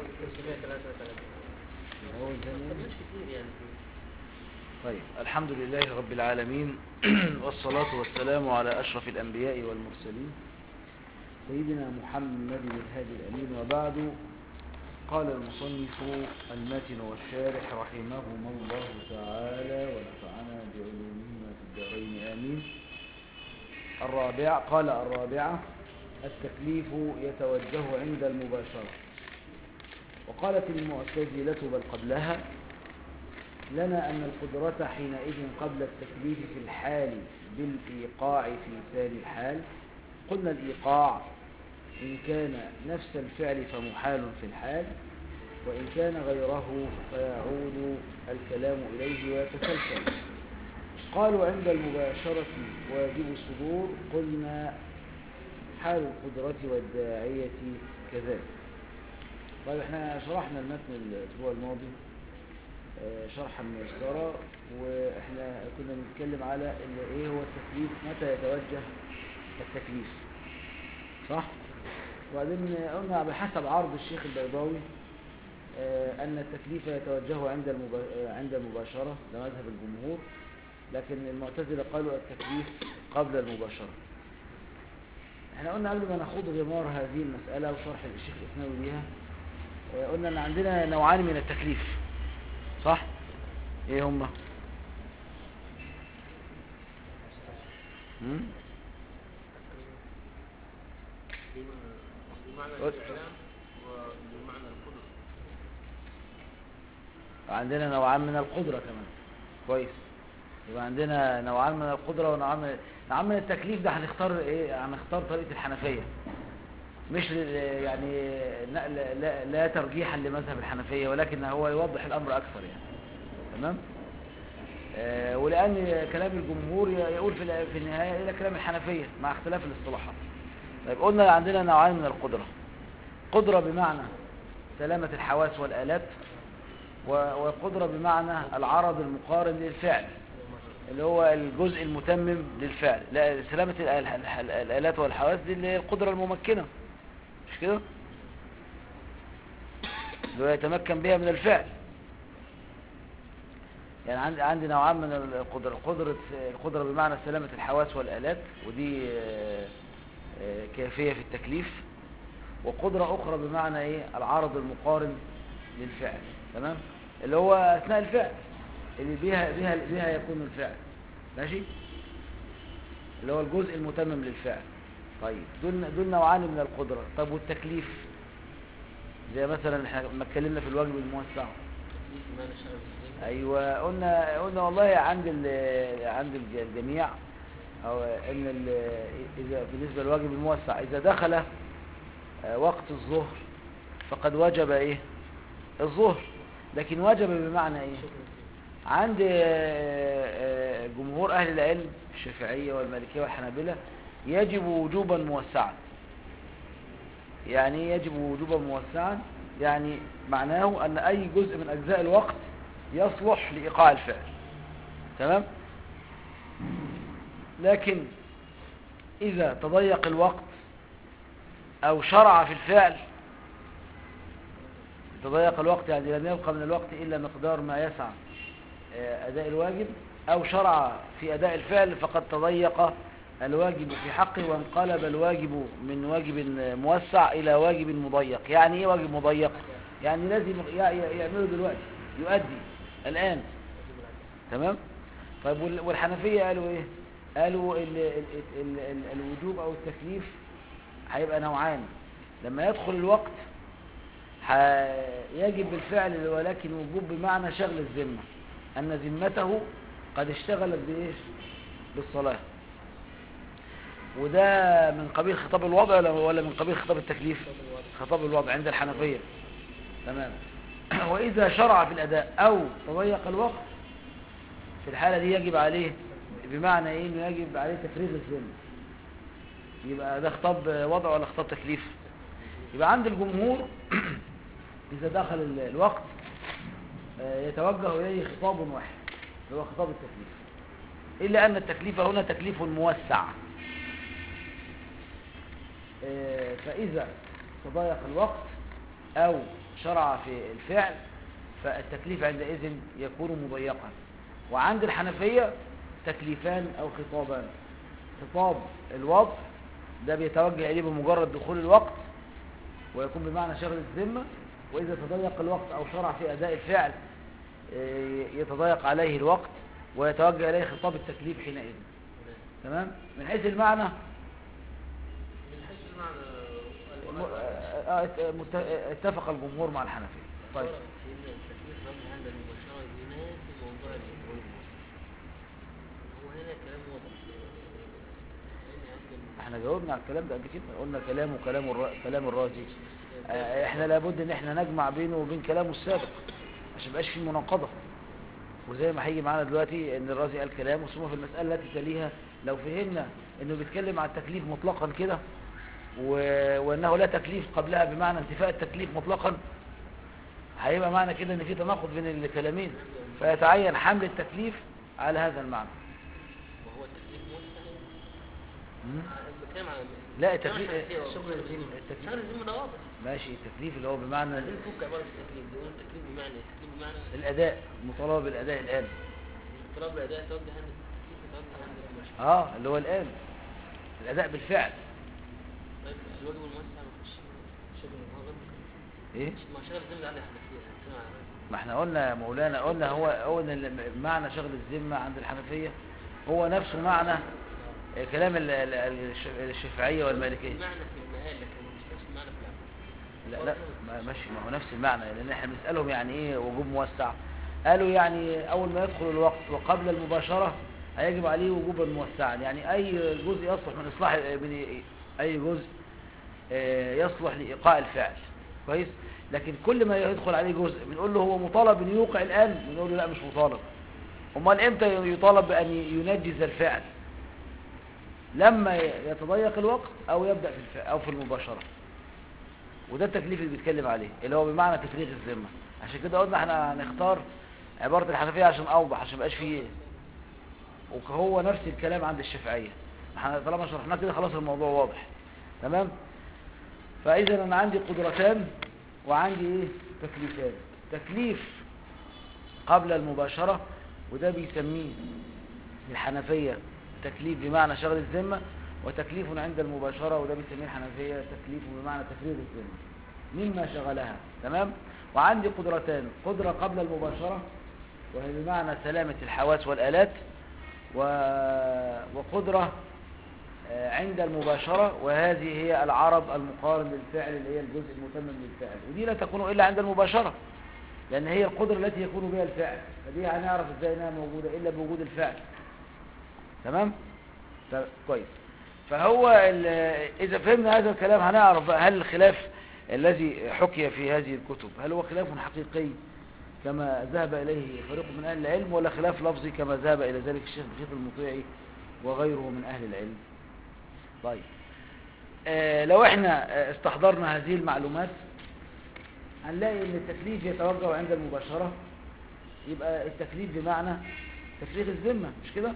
هو الزمن مش كتير يعني طيب الحمد لله رب العالمين والصلاة والسلام على أشرف الأنبياء والمرسلين سيدنا محمد الهادي الأمين وبعد قال المصنف الماتن والشارح رحمهما الله تعالى ونفعنا بعلومهما في الدارين آمين الرابع قال الرابعة التكليف يتوجه عند المباشرة وقالت المعتزلة بل قبلها لنا أن القدرة حينئذ قبل التكليف في الحال بالإيقاع في ثاني الحال قلنا الإيقاع إن كان نفس الفعل فمحال في الحال وإن كان غيره فيعود الكلام إليه ويتسلسل قالوا عند المباشرة واجب الصدور قلنا حال القدرة والداعية كذلك طيب احنا شرحنا المتن الأسبوع الماضي آه، شرحا ميسرا واحنا كنا بنتكلم على ال- ايه هو التكليف متى يتوجه التكليف صح وبعدين قلنا بحسب عرض الشيخ البيضاوي آه، ان التكليف يتوجه عند المبا... آه، عند المباشره ده مذهب الجمهور لكن المعتزله قالوا التكليف قبل المباشره احنا قلنا قبل ما نخوض غمار هذه المساله وشرح الشيخ الاسناوي ليها آه، قلنا ان عندنا نوعان من التكليف صح ايه هما هم؟ بمعنى قل. الكلام وبمعنى القدرة عندنا نوعان من القدرة كمان كويس يبقى عندنا نوعان من القدرة ونوعان من نوعان من التكليف ده هنختار ايه هنختار طريقة الحنفية مش لل- يعني لا, لا, لا ترجيحا لمذهب الحنفية ولكن هو يوضح الأمر أكثر يعني تمام آه ولأن كلام الجمهور ي- يقول في ال- في النهاية إلى كلام الحنفية مع اختلاف الاصطلاحات طيب قلنا عندنا نوعان من القدرة قدرة بمعنى سلامة الحواس والآلات و- وقدرة بمعنى العرض المقارن للفعل اللي هو الجزء المتمم للفعل لا سلامة الآل- ال- الآلات والحواس دي اللي هي القدرة الممكنة مش كده اللي هو يتمكن بها من الفعل يعني عندي عندي نوعان من القدرة قدرة القدرة بمعنى سلامة الحواس والآلات ودي آه، آه، كافية في التكليف وقدرة أخرى بمعنى إيه العرض المقارن للفعل تمام اللي هو أثناء الفعل اللي بيها بيها بيها يكون الفعل ماشي اللي هو الجزء المتمم للفعل طيب دول دول نوعان من القدرة طب والتكليف زي مثلا احنا لما اتكلمنا في الواجب الموسع ما نشاء بالذهن ايوه قلنا قلنا والله عند ال- عند الج- الجميع او ان ال- اذا بالنسبه للواجب الموسع اذا دخل آه، وقت الظهر فقد وجب ايه الظهر لكن وجب بمعنى ايه عند آه، آه، جمهور اهل العلم الشافعيه والمالكيه والحنابلة يجب وجوبا موسعا يعني إيه يجب وجوبا موسعا يعني معناه ان اي جزء من اجزاء الوقت يصلح لايقاع الفعل تمام لكن اذا تضيق الوقت او شرع في الفعل تضيق الوقت يعني لم يبقى من الوقت الا مقدار ما يسع آه، اداء الواجب او شرع في اداء الفعل فقد تضيق الواجب في حقه وانقلب الواجب من واجب موسع الى واجب مضيق يعني ايه واجب مضيق يعني لازم يع- يعمله دلوقتي يؤدي الان تمام طيب وال- والحنفية قالوا ايه قالوا ال ال ال ال الوجوب او التكليف هيبقى نوعان لما يدخل الوقت ح- يجب بالفعل ولكن وجوب بمعنى شغل الذمة ان ذمته قد اشتغلت بايش بالصلاة وده من قبيل خطاب الوضع ولا- ولا من قبيل خطاب التكليف خطاب الوضع عند الحنفية تمام وإذا شرع في الأداء أو تضيق الوقت في الحالة دي يجب عليه بمعنى إيه إنه يجب عليه تفريغ الذمة يبقى ده خطاب وضع ولا خطاب تكليف يبقى عند الجمهور إذا دخل ال- الوقت آه، يتوجه إليه خطاب واحد اللي هو خطاب التكليف إلا أن التكليف هنا تكليف موسع آه، فإذا تضيق الوقت أو شرع في الفعل فالتكليف عندئذ يكون مضيقا وعند الحنفية تكليفان أو خطابان خطاب الوضع ده بيتوجه إليه بمجرد دخول الوقت ويكون بمعنى شغل الذمة وإذا تضيق الوقت أو شرع في أداء الفعل آه، يتضيق عليه الوقت ويتوجه إليه خطاب التكليف حينئذ تمام من حيث المعنى من حيث المعنى م- آه، آه، ات- مت- اتفق الجمهور مع الحنفية طيب سيدنا التكليف رمز عند المباشرة ينافي موضوع الإقرار هو هنا كلام واضح يعني عند الم- احنا جاوبنا على الكلام ده قبل كده قلنا كلامه كلام الر... كلام الرازي آه، احنا لابد ان احنا نجمع بينه وبين كلامه السابق عشان ميبقاش فيه مناقضة وزي ما هيجي معانا دلوقتي ان الرازي قال كلام ثم في المسألة التي تليها لو فهمنا انه بيتكلم عن التكليف مطلقا كده و... وانه لا تكليف قبلها بمعنى انتفاء التكليف مطلقا هيبقى معنى كده ان في تناقض بين الكلامين فيتعين حمل التكليف على هذا المعنى وهو التكليف موسع مم؟ أنا بتكلم على لا التكليف شغل الذمة التكليف شغل الذمة ده واضح ماشي التكليف اللي هو بمعنى عايزين نفك عبارة التكليف دي قلنا التكليف بمعنى إيه؟ التكليف بمعنى الأداء المطالبة بالأداء الآن طلب الأداء توجه عند التكليف يتوجه عند المباشرة اه اللي هو الآن الأداء بالفعل طيب الواجب الموسع ما فيش شغل هو غير مكلف. ايه ما شغل الذمة ده عند الحنفية هنتكلم على ما احنا قلنا يا مولانا قلنا هو قلنا ال- معنى شغل الذمة عند الحنفية هو نفسه معنى آه، كلام ال- ال- الش- الشافعية والمالكية المعنى في المقال لكن مش نفس المعنى في العمل لا لا ما- ماشي ما هو نفس المعنى لأن احنا بنسألهم يعني ايه وجوب موسع قالوا يعني أول ما يدخل الوقت وقبل المباشرة هيجب عليه وجوبا موسعا يعني أي جزء يصلح من إصلاح من أي جزء آه، يصلح لإيقاع الفعل كويس لكن كل ما يدخل عليه جزء بنقول له هو مطالب ان يوقع الآن بنقول له لا مش مطالب امال امتى يطالب بأن ينجز الفعل لما يتضيق الوقت او يبدأ في الفعل او في المباشرة وده التكليف اللي بيتكلم عليه اللي هو بمعنى تفريغ الذمة عشان كده قلنا احنا هنختار عبارة الحنفية عشان اوضح عشان مبقاش فيه وهو نفس الكلام عند الشافعية احنا طالما شرحناه كده خلاص الموضوع واضح تمام فاذا انا عندي قدرتان وعندي ايه تكليفان تكليف قبل المباشرة وده بيسميه الحنفية تكليف بمعنى شغل الذمة وتكليف عند المباشرة وده بيسميه الحنفية تكليف بمعنى تفريغ الذمة مما شغلها تمام وعندي قدرتان قدرة قبل المباشرة وهي بمعنى سلامة الحواس والآلات و... وقدرة آه، عند المباشرة وهذه هي العرض المقارن للفعل اللي هي الجزء المتمم للفعل ودي لا تكون إلا عند المباشرة لأن هي القدرة التي يكون بها الفعل فدي هنعرف ازاي انها موجودة إلا بوجود الفعل تمام؟ طب كويس فهو ال- إذا فهمنا هذا الكلام هنعرف بقى هل الخلاف الذي حكي في هذه الكتب هل هو خلاف حقيقي كما ذهب إليه فريق من أهل العلم ولا خلاف لفظي كما ذهب إلى ذلك الشيخ بخيط المطيعي وغيره من أهل العلم طيب آه لو احنا آه، استحضرنا هذه المعلومات هنلاقي ان التكليف يتوجه عند المباشرة يبقى التكليف بمعنى تفريغ الذمة مش كده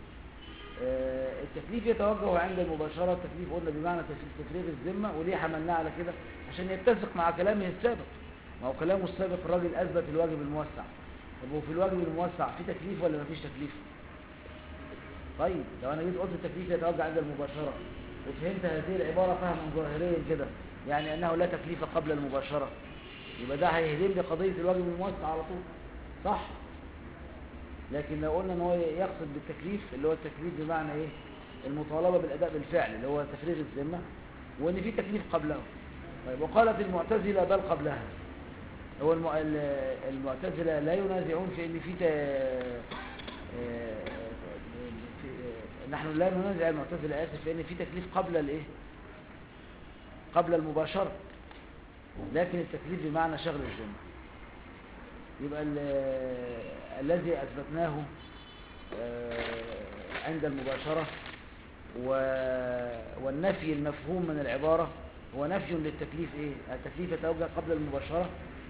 آه، التكليف يتوجه عند المباشرة التكليف قلنا بمعنى تف- تفريغ الذمة وليه حملناه على كده عشان يتسق مع كلامه السابق ما هو كلامه السابق الراجل أثبت الواجب الموسع طب وفي الواجب الموسع في تكليف ولا مفيش تكليف طيب لو انا جيت قلت التكليف يتوجه عند المباشرة وفهمت هذه العبارة فهما ظاهريا كده يعني انه لا تكليف قبل المباشرة يبقى ده هيهدم لي قضية الواجب الموسع على طول صح لكن لو قلنا ان هو يقصد بالتكليف اللي هو التكليف بمعنى ايه المطالبة بالاداء بالفعل اللي هو تفريغ الذمة وان في تكليف قبله طيب وقالت المعتزلة بل قبلها هو الم- ال- المعتزلة لا ينازعون في ان في ت- آه، في- نحن لا ننازع المعتزلة اسف في ان في تكليف قبل الايه قبل المباشرة لكن التكليف بمعنى شغل الذمة يبقى ال- الذي أثبتناه آه، عند المباشرة و- والنفي المفهوم من العبارة هو نفي للتكليف إيه؟ التكليف يتوجه قبل المباشرة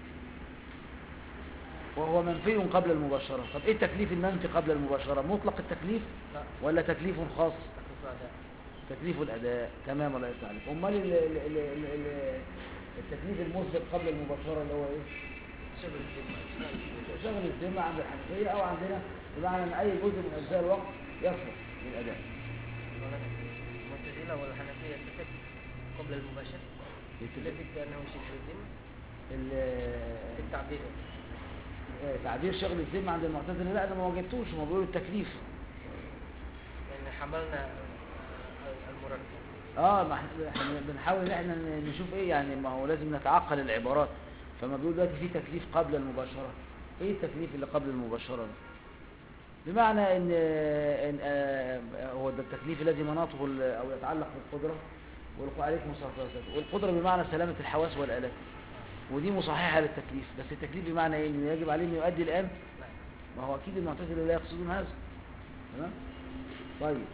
وهو منفي قبل المباشرة طب إيه التكليف المنفي قبل المباشرة مطلق التكليف لا ولا تكليف خاص تكليف أداء تكليف الأداء تمام ولا يفتح عليك أمال ال- ال- ال- ال- ال- التكليف المسبق قبل المباشرة اللي هو ايه شغل الذمة اشتغل شغل الذمة عند الحنفية او عندنا بمعنى ان اي جزء من اجزاء الوقت يصلح للاداء المعتزلة والحنفية تفك قبل المباشرة تفك بأنه شبه الذمة في ال- التعبير آه، تعبير شغل الذمة عند المعتزلة لا ده ما وجدتوش هم بيقولوا التكليف لأن حملنا المركب اه ما احنا إحنا بنحاول ان احنا نشوف ايه يعني ما هو لازم نتعقل العبارات فما بيقول دلوقتي في تكليف قبل المباشرة ايه التكليف اللي قبل المباشرة ده؟ بمعنى ان ان آه، هو ده التكليف الذي مناطه ال- او يتعلق بالقدرة والق- عليكم الصلاة والسلام والقدرة بمعنى سلامة الحواس والآلات ودي مصححة للتكليف بس التكليف بمعنى ايه انه يجب عليه انه يؤدي الآن ما هو اكيد المعتزلة لا يقصدون هذا تمام طيب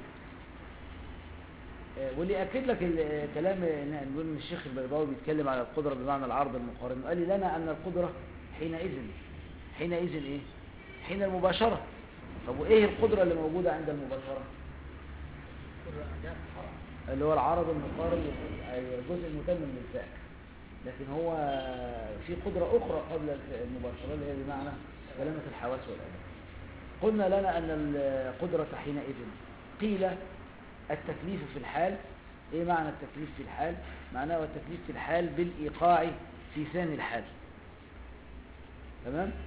آه، واللي يأكد لك الكلام إن نقول ان الشيخ البيضاوي بيتكلم على القدرة بمعنى العرض المقارن قال لي لنا أن القدرة حينئذ حينئذ إيه حين المباشرة طب وإيه القدرة اللي موجودة عند المباشرة قدرة أداء اللي هو العرض المقارن الجزء المتمم للفعل لكن هو في قدرة أخرى قبل الف- المباشرة اللي هي بمعنى سلامة الحواس والآلات قلنا لنا أن القدرة حينئذ قيل التكليف في الحال إيه معنى التكليف في الحال معناه التكليف في الحال بالإيقاع في ثاني الحال تمام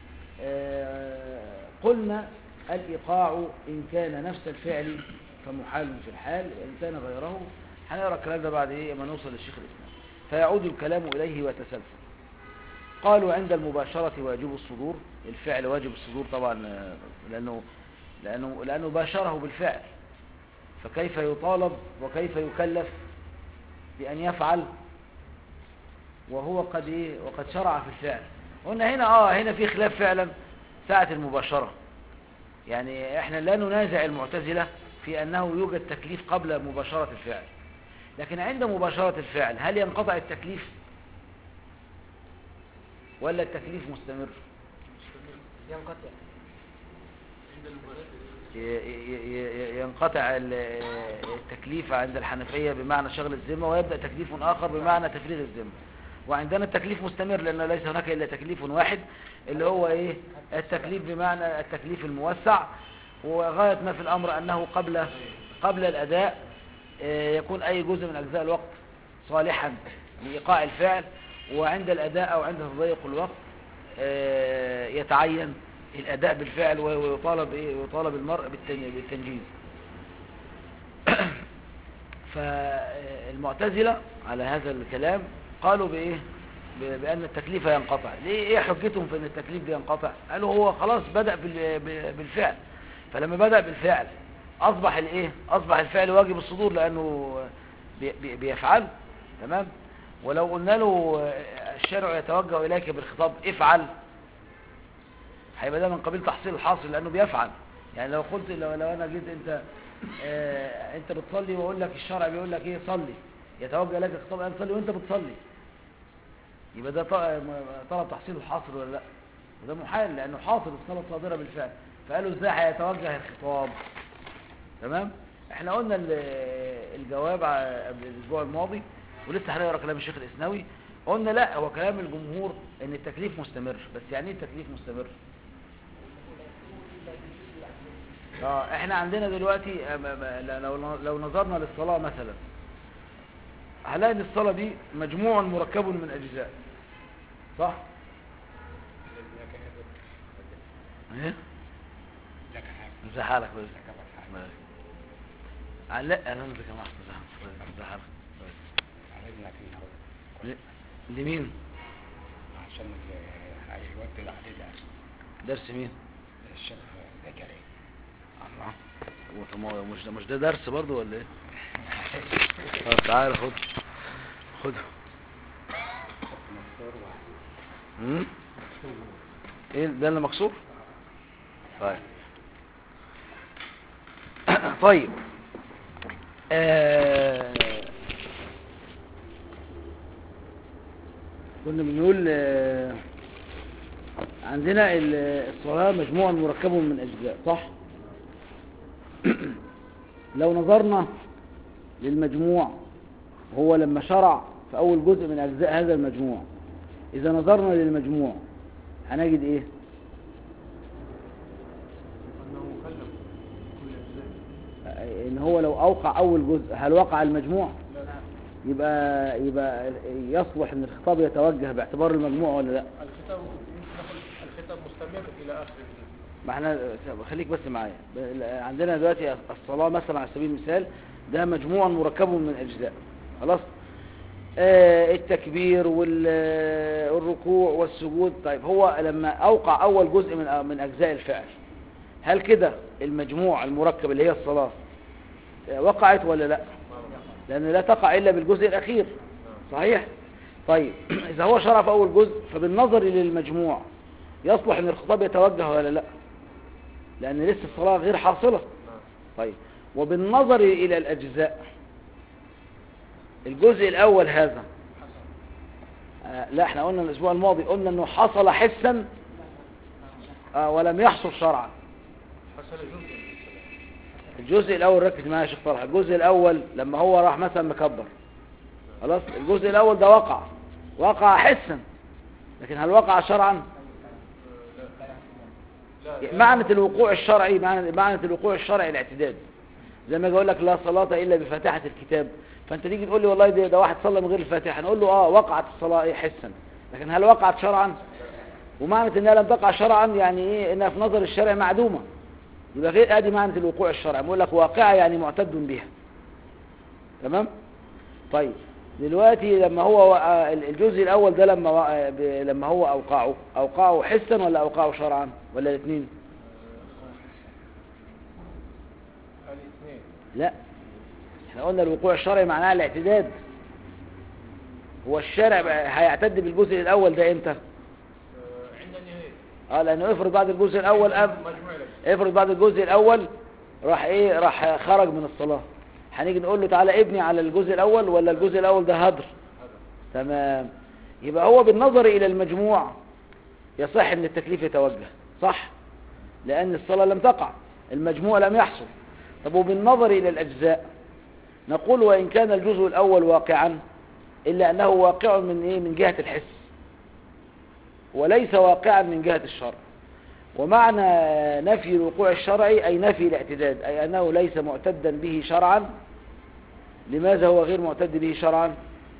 آه قلنا الإيقاع إن كان نفس الفعل فمحال في الحال وإن كان غيره هنقرأ الكلام ده بعد إيه ما نوصل للشيخ الإسلام فيعود الكلام إليه ويتسلسل قالوا عند المباشرة واجب الصدور الفعل واجب الصدور طبعا آه، لأنه لأنه لأنه باشره بالفعل فكيف يطالب وكيف يكلف بأن يفعل وهو قد إيه وقد شرع في الفعل قلنا هنا آه هنا في خلاف فعلا ساعة المباشرة يعني احنا لا ننازع المعتزلة في أنه يوجد تكليف قبل مباشرة الفعل لكن عند مباشرة الفعل هل ينقطع التكليف ولا التكليف مستمر ينقطع ي- ي- ي- ينقطع ال- التكليف عند الحنفية بمعنى شغل الذمة ويبدأ تكليف آخر بمعنى تفريغ الذمة وعندنا التكليف مستمر لأنه ليس هناك إلا تكليف واحد اللي هو إيه التكليف بمعنى التكليف الموسع وغاية ما في الأمر أنه قبل قبل الأداء آه، يكون أي جزء من أجزاء الوقت صالحا لإيقاع الفعل وعند الأداء أو عند تضيق الوقت آه، يتعين الأداء بالفعل ويطالب إيه ويطالب المرء بالتن- بالتنجيز فالمعتزلة على هذا الكلام قالوا بإيه ب- بأن التكليف ينقطع ليه إيه حجتهم في أن التكليف بينقطع قالوا هو خلاص بدأ بال- ب- بالفعل فلما بدأ بالفعل أصبح الإيه أصبح الفعل واجب الصدور لأنه بي- بي- بيفعل تمام ولو قلنا له الشارع يتوجه إليك بالخطاب افعل هيبقى ده من قبيل تحصيل الحاصل لانه بيفعل يعني لو قلت لو, لو انا جيت انت آه انت بتصلي واقول لك الشرع بيقول لك ايه صلي يتوجه لك الخطاب ان صلي وانت بتصلي يبقى ده ط- طلب تحصيل الحاصل ولا لا وده محال لانه حاصل الصلاه صادره بالفعل فقالوا ازاي هيتوجه الخطاب تمام احنا قلنا ال- الجواب ع- قبل الاسبوع الماضي ولسه هنقرا كلام الشيخ الاسنوي قلنا لا هو كلام الجمهور ان التكليف مستمر بس يعني ايه التكليف مستمر اه احنا عندنا دلوقتي آه، م- م- لو لو نظرنا للصلاة مثلا هنلاقي ان الصلاة دي مجموع مركب من اجزاء صح؟ ايه؟ لك حاجة ازي حالك بس لك أبد حاجة آه، لا انا ازيك يا محمد ازي حالك ازي حالك عرفنا فيها أهو. ل- لمين؟ عشان ال- الوقت اللي عليه ده درس مين؟ الشيخ زكريا الله هو طب ما هو مش ده مش ده درس برضه ولا ايه؟ طب تعالى خد خد مكسور واحد امم ايه ده اللي مكسور؟ طيب طيب آه... كنا بنقول آه... عندنا ال- الصلاة مجموعة مركب من أجزاء صح؟ لو نظرنا للمجموع هو لما شرع في أول جزء من أجزاء هذا المجموع إذا نظرنا للمجموع هنجد إيه أنه مكلف كل أجزاء إن هو لو أوقع أول جزء هل وقع المجموع لا يبقى يبقى يصلح ان الخطاب يتوجه باعتبار المجموع ولا لا الختام نقول الختام مستمر إلى آخر الجزء ما احنا خليك بس معايا ب- عندنا دلوقتي الصلاة مثلا على سبيل المثال ده مجموع مركب من أجزاء خلاص آه التكبير والركوع والسجود طيب هو لما أوقع أول جزء من من أجزاء الفعل هل كده المجموع المركب اللي هي الصلاة آه، وقعت ولا لا لأن لا تقع إلا بالجزء الأخير صحيح طيب إذا هو شرع في أول جزء فبالنظر للمجموع يصلح أن الخطاب يتوجه ولا لا لأن لسه الصلاة غير حاصلة طيب وبالنظر إلى الأجزاء الجزء الأول هذا آه لا احنا قلنا الأسبوع الماضي قلنا أنه حصل حسا آه ولم يحصل شرعا حصل جزء من الصلاة الجزء الأول ركز معايا يا شيخ طلحة الجزء الأول لما هو راح مثلا مكبر خلاص الجزء الأول ده وقع وقع حسا لكن هل وقع شرعا لا لا معنى الوقوع الشرعي معنى معنى الوقوع الشرعي الاعتداد زي ما اقول لك لا صلاة إلا بفاتحة الكتاب فأنت تيجي تقول لي والله ده, ده واحد صلى من غير الفاتحة نقول له اه وقعت الصلاة ايه حسا لكن هل وقعت شرعا ومعنى انها لم تقع شرعا يعني ايه انها في نظر الشرع معدومة يبقى غير ادي معنى الوقوع الشرعي بقول لك واقعة يعني معتد بها تمام طيب دلوقتي لما هو وقع- الجزء الاول ده لما وقع- ب- لما هو اوقعه اوقعه حسا ولا اوقعه شرعا ولا الاثنين الاثنين لا احنا قلنا الوقوع الشرعي معناها الاعتداد هو الشارع بقى هيعتد بالجزء الاول ده امتى آه، عند النهاية اه لانه افرض بعد الجزء الاول أب مجموع الأجزاء افرض بعد الجزء الاول راح ايه راح خرج من الصلاة هنيجي نقول له تعالى ابني على الجزء الاول ولا الجزء الاول ده هدر هذا تمام يبقى هو بالنظر الى المجموع يصح ان التكليف يتوجه صح لان الصلاة لم تقع المجموع لم يحصل طب وبالنظر الى الاجزاء نقول وان كان الجزء الاول واقعا الا انه واقع من ايه من جهة الحس وليس واقعا من جهة الشرع ومعنى نفي الوقوع الشرعي أي نفي الاعتداد أي أنه ليس معتدا به شرعا لماذا هو غير معتد به شرعا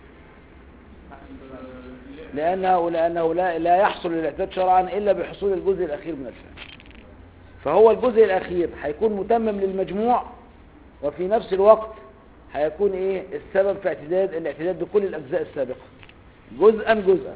لأنه, لأنه لا, لا يحصل الاعتداد شرعا إلا بحصول الجزء الأخير من الفعل فهو الجزء الأخير هيكون متمم للمجموع وفي نفس الوقت هيكون إيه السبب في اعتداد الاعتداد بكل الأجزاء السابقة جزءا جزءا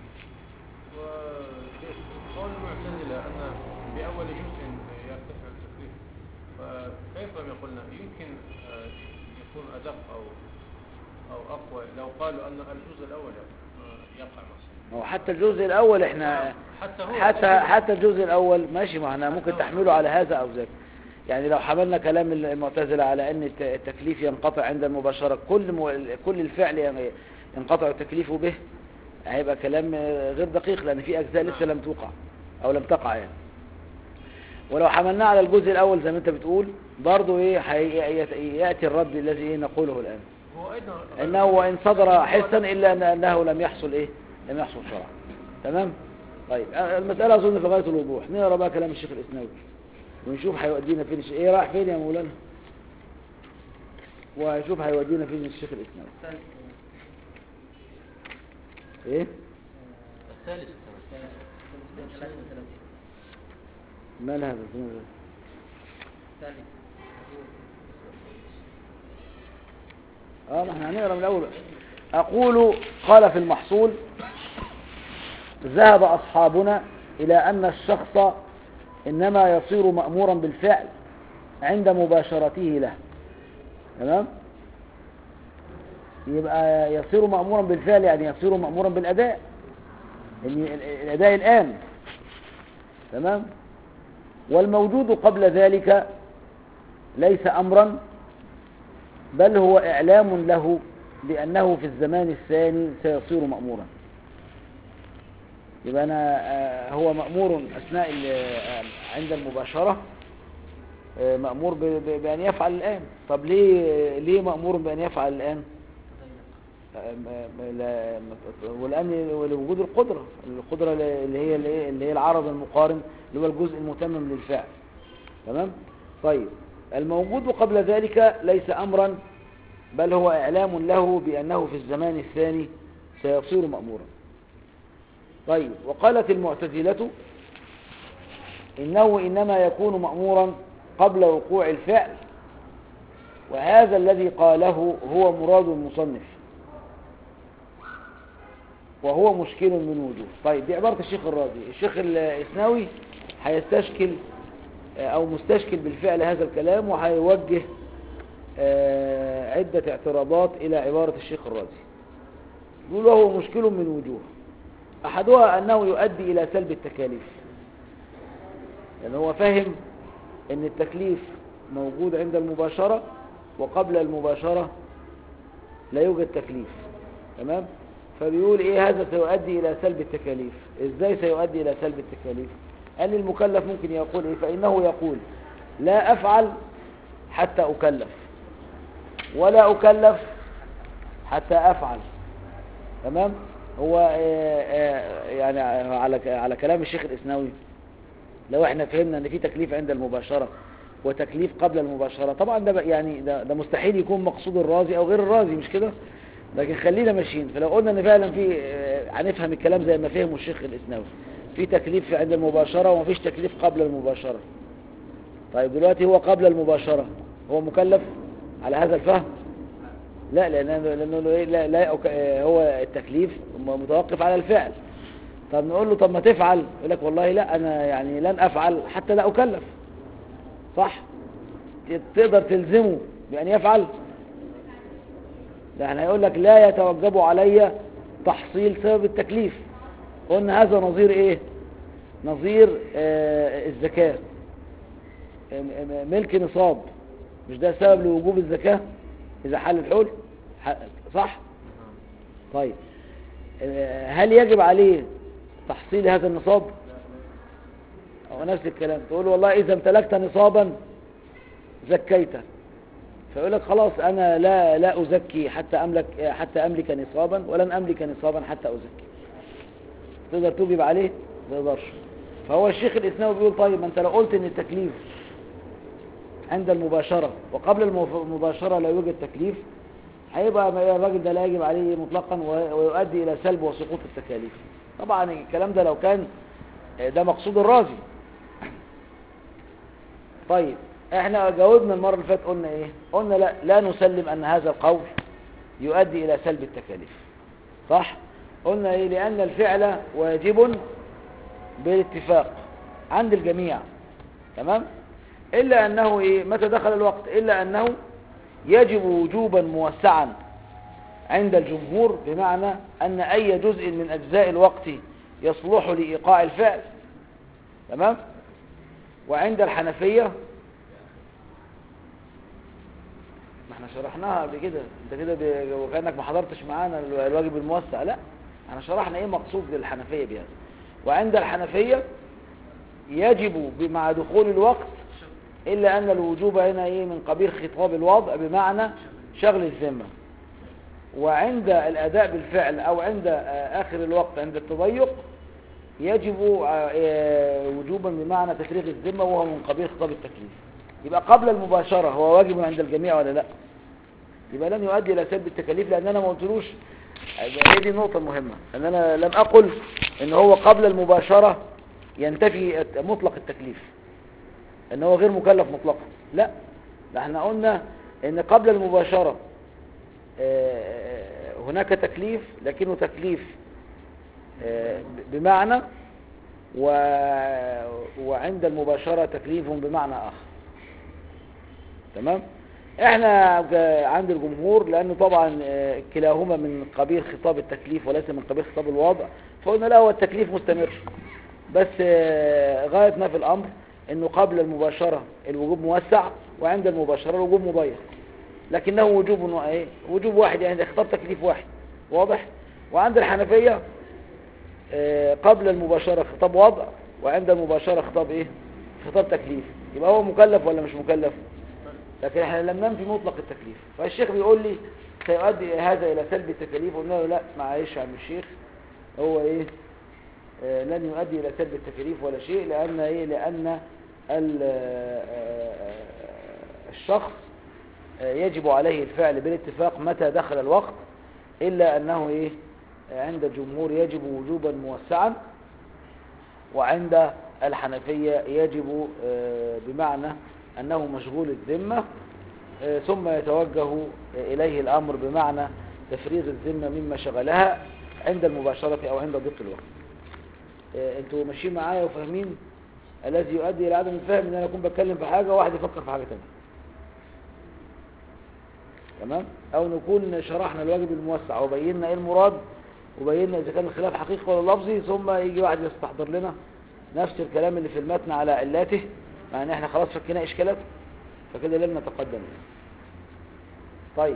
وقول المعتزلة أن بأول جزء يرتفع التكليف فكيف لم يقولنا يمكن آه، يكون أدق أو أو أقوى لو قالوا أن الجزء الأول آه، يقع مثلا هو حتى الجزء الأول احنا حتى هو حتى حتى الجزء الأول ماشي ما احنا ممكن تحمله على هذا أو ذاك يعني لو حملنا كلام المعتزلة على أن الت- التكليف ينقطع عند المباشرة كل مو- كل الفعل ين- ينقطع التكليف به هيبقى كلام غير دقيق لأن في أجزاء لسه لم توقع أو لم تقع يعني ولو حملناه على الجزء الأول زي ما أنت بتقول برضه إيه هي- يت- يأتي الرد الذي إيه نقوله الآن هو أيضا انه وان صدر حسا الا أن- انه لم يحصل ايه لم يحصل شرعا تمام طيب آه، المسألة اظن في غاية الوضوح نقرا بقى كلام الشيخ الاسناوي ونشوف هيودينا فين الش- ايه رايح فين يا مولانا وهشوف هيودينا فين الشيخ الاسناوي ايه الثالث مال هذا اه ما احنا هنقرا من الاول بقى. اقول قال في المحصول ذهب اصحابنا الى ان الشخص انما يصير مأمورا بالفعل عند مباشرته له تمام يبقى يصير مأمورا بالفعل يعني يصير مأمورا بالاداء يعني ال- الاداء الان تمام والموجود قبل ذلك ليس امرا بل هو إعلام له بأنه في الزمان الثاني سيصير مأمورا يبقى أنا آه، هو مأمور أثناء ال- آه، عند المباشرة آه، مأمور ب- ب- بأن يفعل الآن طب ليه ليه مأمور بأن يفعل الآن م- لا- م- والأمن لوجود القدرة القدرة اللي هي اللي هي- اللي هي العرض المقارن اللي هو الجزء المتمم للفعل تمام طيب الموجود قبل ذلك ليس أمرا بل هو إعلام له بأنه في الزمان الثاني سيصير مأمورا طيب وقالت المعتزلة إنه إنما يكون مأمورا قبل وقوع الفعل وهذا الذي قاله هو مراد المصنف وهو مشكل من وجوه طيب دي عبارة الشيخ الرازي الشيخ الإسناوي هيستشكل آه، أو مستشكل بالفعل هذا الكلام وهيوجه آه، عدة اعتراضات إلى عبارة الشيخ الرازي يقول وهو مشكل من وجوه أحدها أنه يؤدي إلى سلب التكاليف لأن هو فاهم أن التكليف موجود عند المباشرة وقبل المباشرة لا يوجد تكليف تمام فبيقول ايه هذا سيؤدي الى سلب التكاليف ازاي سيؤدي الى سلب التكاليف قال لي المكلف ممكن يقول ايه فانه يقول لا افعل حتى اكلف ولا اكلف حتى افعل تمام هو آه، آه، يعني على على كلام الشيخ الاسناوي لو احنا فهمنا ان في تكليف عند المباشرة وتكليف قبل المباشرة طبعا ده بقى- يعني ده, ده مستحيل يكون مقصود الرازي او غير الرازي مش كده لكن خلينا ماشيين فلو قلنا ان فعلا في آه، هنفهم الكلام زي ما فهمه الشيخ الاسناوي في تكليف عند المباشرة ومفيش تكليف قبل المباشرة طيب دلوقتي هو قبل المباشرة هو مكلف على هذا الفهم لا لأنه, لأنه إيه؟ لا, لا يؤك- آه، هو التكليف متوقف على الفعل طب نقول له طب ما تفعل يقول لك والله لا أنا يعني لن أفعل حتى لا أكلف صح تقدر تلزمه بأن يفعل يعني هيقول لك لا يتوجب علي تحصيل سبب التكليف قلنا هذا نظير ايه نظير آه الزكاة م- م- ملك نصاب مش ده سبب لوجوب الزكاة اذا حل الحول ح- صح طيب آه، هل يجب عليه تحصيل هذا النصاب او نفس الكلام تقول له والله اذا امتلكت نصابا زكيته فيقول لك خلاص انا لا لا ازكي حتى املك حتى املك نصابا ولن املك نصابا حتى ازكي تقدر توجب عليه ما تقدرش فهو الشيخ الاسناوي بيقول طيب ما انت لو قلت ان التكليف عند المباشرة وقبل المف- المباشرة لا يوجد تكليف هيبقى ما- الراجل ده لا يجب عليه مطلقا و- ويؤدي الى سلب وسقوط التكاليف طبعا الكلام ده لو كان ده مقصود الرازي طيب احنا جاوبنا المرة اللي فاتت قلنا ايه قلنا لا, لا نسلم ان هذا القول يؤدي الى سلب التكاليف صح قلنا ايه لان الفعل واجب بالاتفاق عند الجميع تمام الا انه ايه متى دخل الوقت الا انه يجب وجوبا موسعا عند الجمهور بمعنى ان اي جزء من اجزاء الوقت يصلح لايقاع الفعل تمام وعند الحنفية ما احنا شرحناها قبل كده انت كده ب- وكانك ما حضرتش معانا ال- الواجب الموسع لا احنا شرحنا ايه مقصود للحنفية بهذا وعند الحنفية يجب ب- مع دخول الوقت الا ان الوجوب هنا ايه من قبيل خطاب الوضع بمعنى شغل الذمة وعند الاداء بالفعل او عند آه، اخر الوقت عند التضيق يجب آه، آه، وجوبا بمعنى تفريغ الذمة وهو من قبيل خطاب التكليف يبقى قبل المباشرة هو واجب عند الجميع ولا لا يبقى لن يؤدي إلى سلب التكاليف لأن أنا ما قلتلوش هي دي النقطة المهمة أن أنا لم أقل أن هو قبل المباشرة ينتفي الت- مطلق التكليف أن هو غير مكلف مطلقا لا ده احنا قلنا أن قبل المباشرة آه، هناك تكليف لكنه تكليف آه، ب- بمعنى و... وعند المباشرة تكليف بمعنى آخر تمام احنا ج- عند الجمهور لانه طبعا آه، كلاهما من قبيل خطاب التكليف وليس من قبيل خطاب الوضع فقلنا لا هو التكليف مستمر بس آه، غاية ما في الامر انه قبل المباشرة الوجوب موسع وعند المباشرة الوجوب مضيق لكنه وجوب و- ايه وجوب واحد يعني خطاب تكليف واحد واضح وعند الحنفية آه، قبل المباشرة خطاب وضع وعند المباشرة خطاب ايه خطاب تكليف يبقى هو مكلف ولا مش مكلف لكن احنا لم ننفي مطلق التكليف فالشيخ بيقول لي سيؤدي هذا الى سلب التكاليف قلنا له لا معلش يا عم الشيخ هو ايه آه، لن يؤدي الى سلب التكاليف ولا شيء لان ايه لان ال- آه، آه، الشخص آه، يجب عليه الفعل بالاتفاق متى دخل الوقت الا انه ايه آه، عند الجمهور يجب وجوبا موسعا وعند الحنفية يجب آه، بمعنى أنه مشغول الذمة آه، ثم يتوجه آه، إليه الأمر بمعنى تفريغ الذمة مما شغلها عند المباشرة أو عند ضيق الوقت آه، انتوا ماشيين معايا وفاهمين الذي يؤدي إلى عدم الفهم إن أنا أكون بتكلم في حاجة وواحد يفكر في حاجة تانية تمام أو نكون شرحنا الواجب الموسع وبينا إيه المراد وبينا إذا كان الخلاف حقيقي ولا لفظي ثم يجي واحد يستحضر لنا نفس الكلام اللي في المتن على علاته مع ان احنا خلاص فكينا اشكالاته فكده لن نتقدم طيب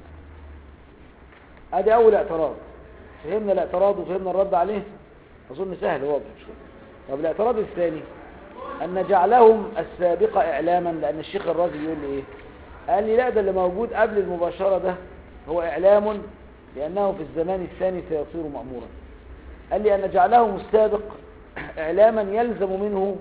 ادي اول اعتراض فهمنا الاعتراض وفهمنا الرد عليه اظن سهل واضح مش كده طب الاعتراض الثاني ان جعلهم السابقة اعلاما لان الشيخ الرازي يقول لي ايه قال لي لا ده اللي موجود قبل المباشرة ده هو اعلام لانه في الزمان الثاني سيصير مأمورا قال لي ان جعلهم السابق اعلاما يلزم منه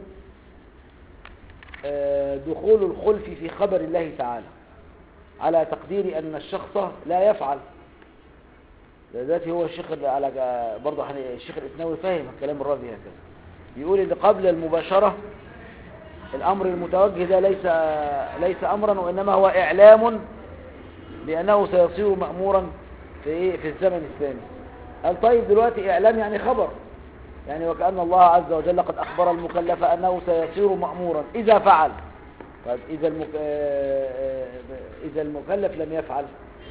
آه، دخول الخلف في خبر الله تعالى على تقدير ان الشخص لا يفعل ذاتي هو الشيخ اللي على برضه حن- الشيخ الاسناوي فاهم الكلام الرازي هكذا بيقول ان قبل المباشرة الامر المتوجه ده ليس ليس امرا وانما هو اعلام بانه سيصير مأمورا في ايه في الزمن الثاني قال طيب دلوقتي اعلام يعني خبر يعني وكأن الله عز وجل قد أخبر المكلف أنه سيصير مأمورا إذا فعل طيب إذا المك... آه، آه، إذا المكلف لم يفعل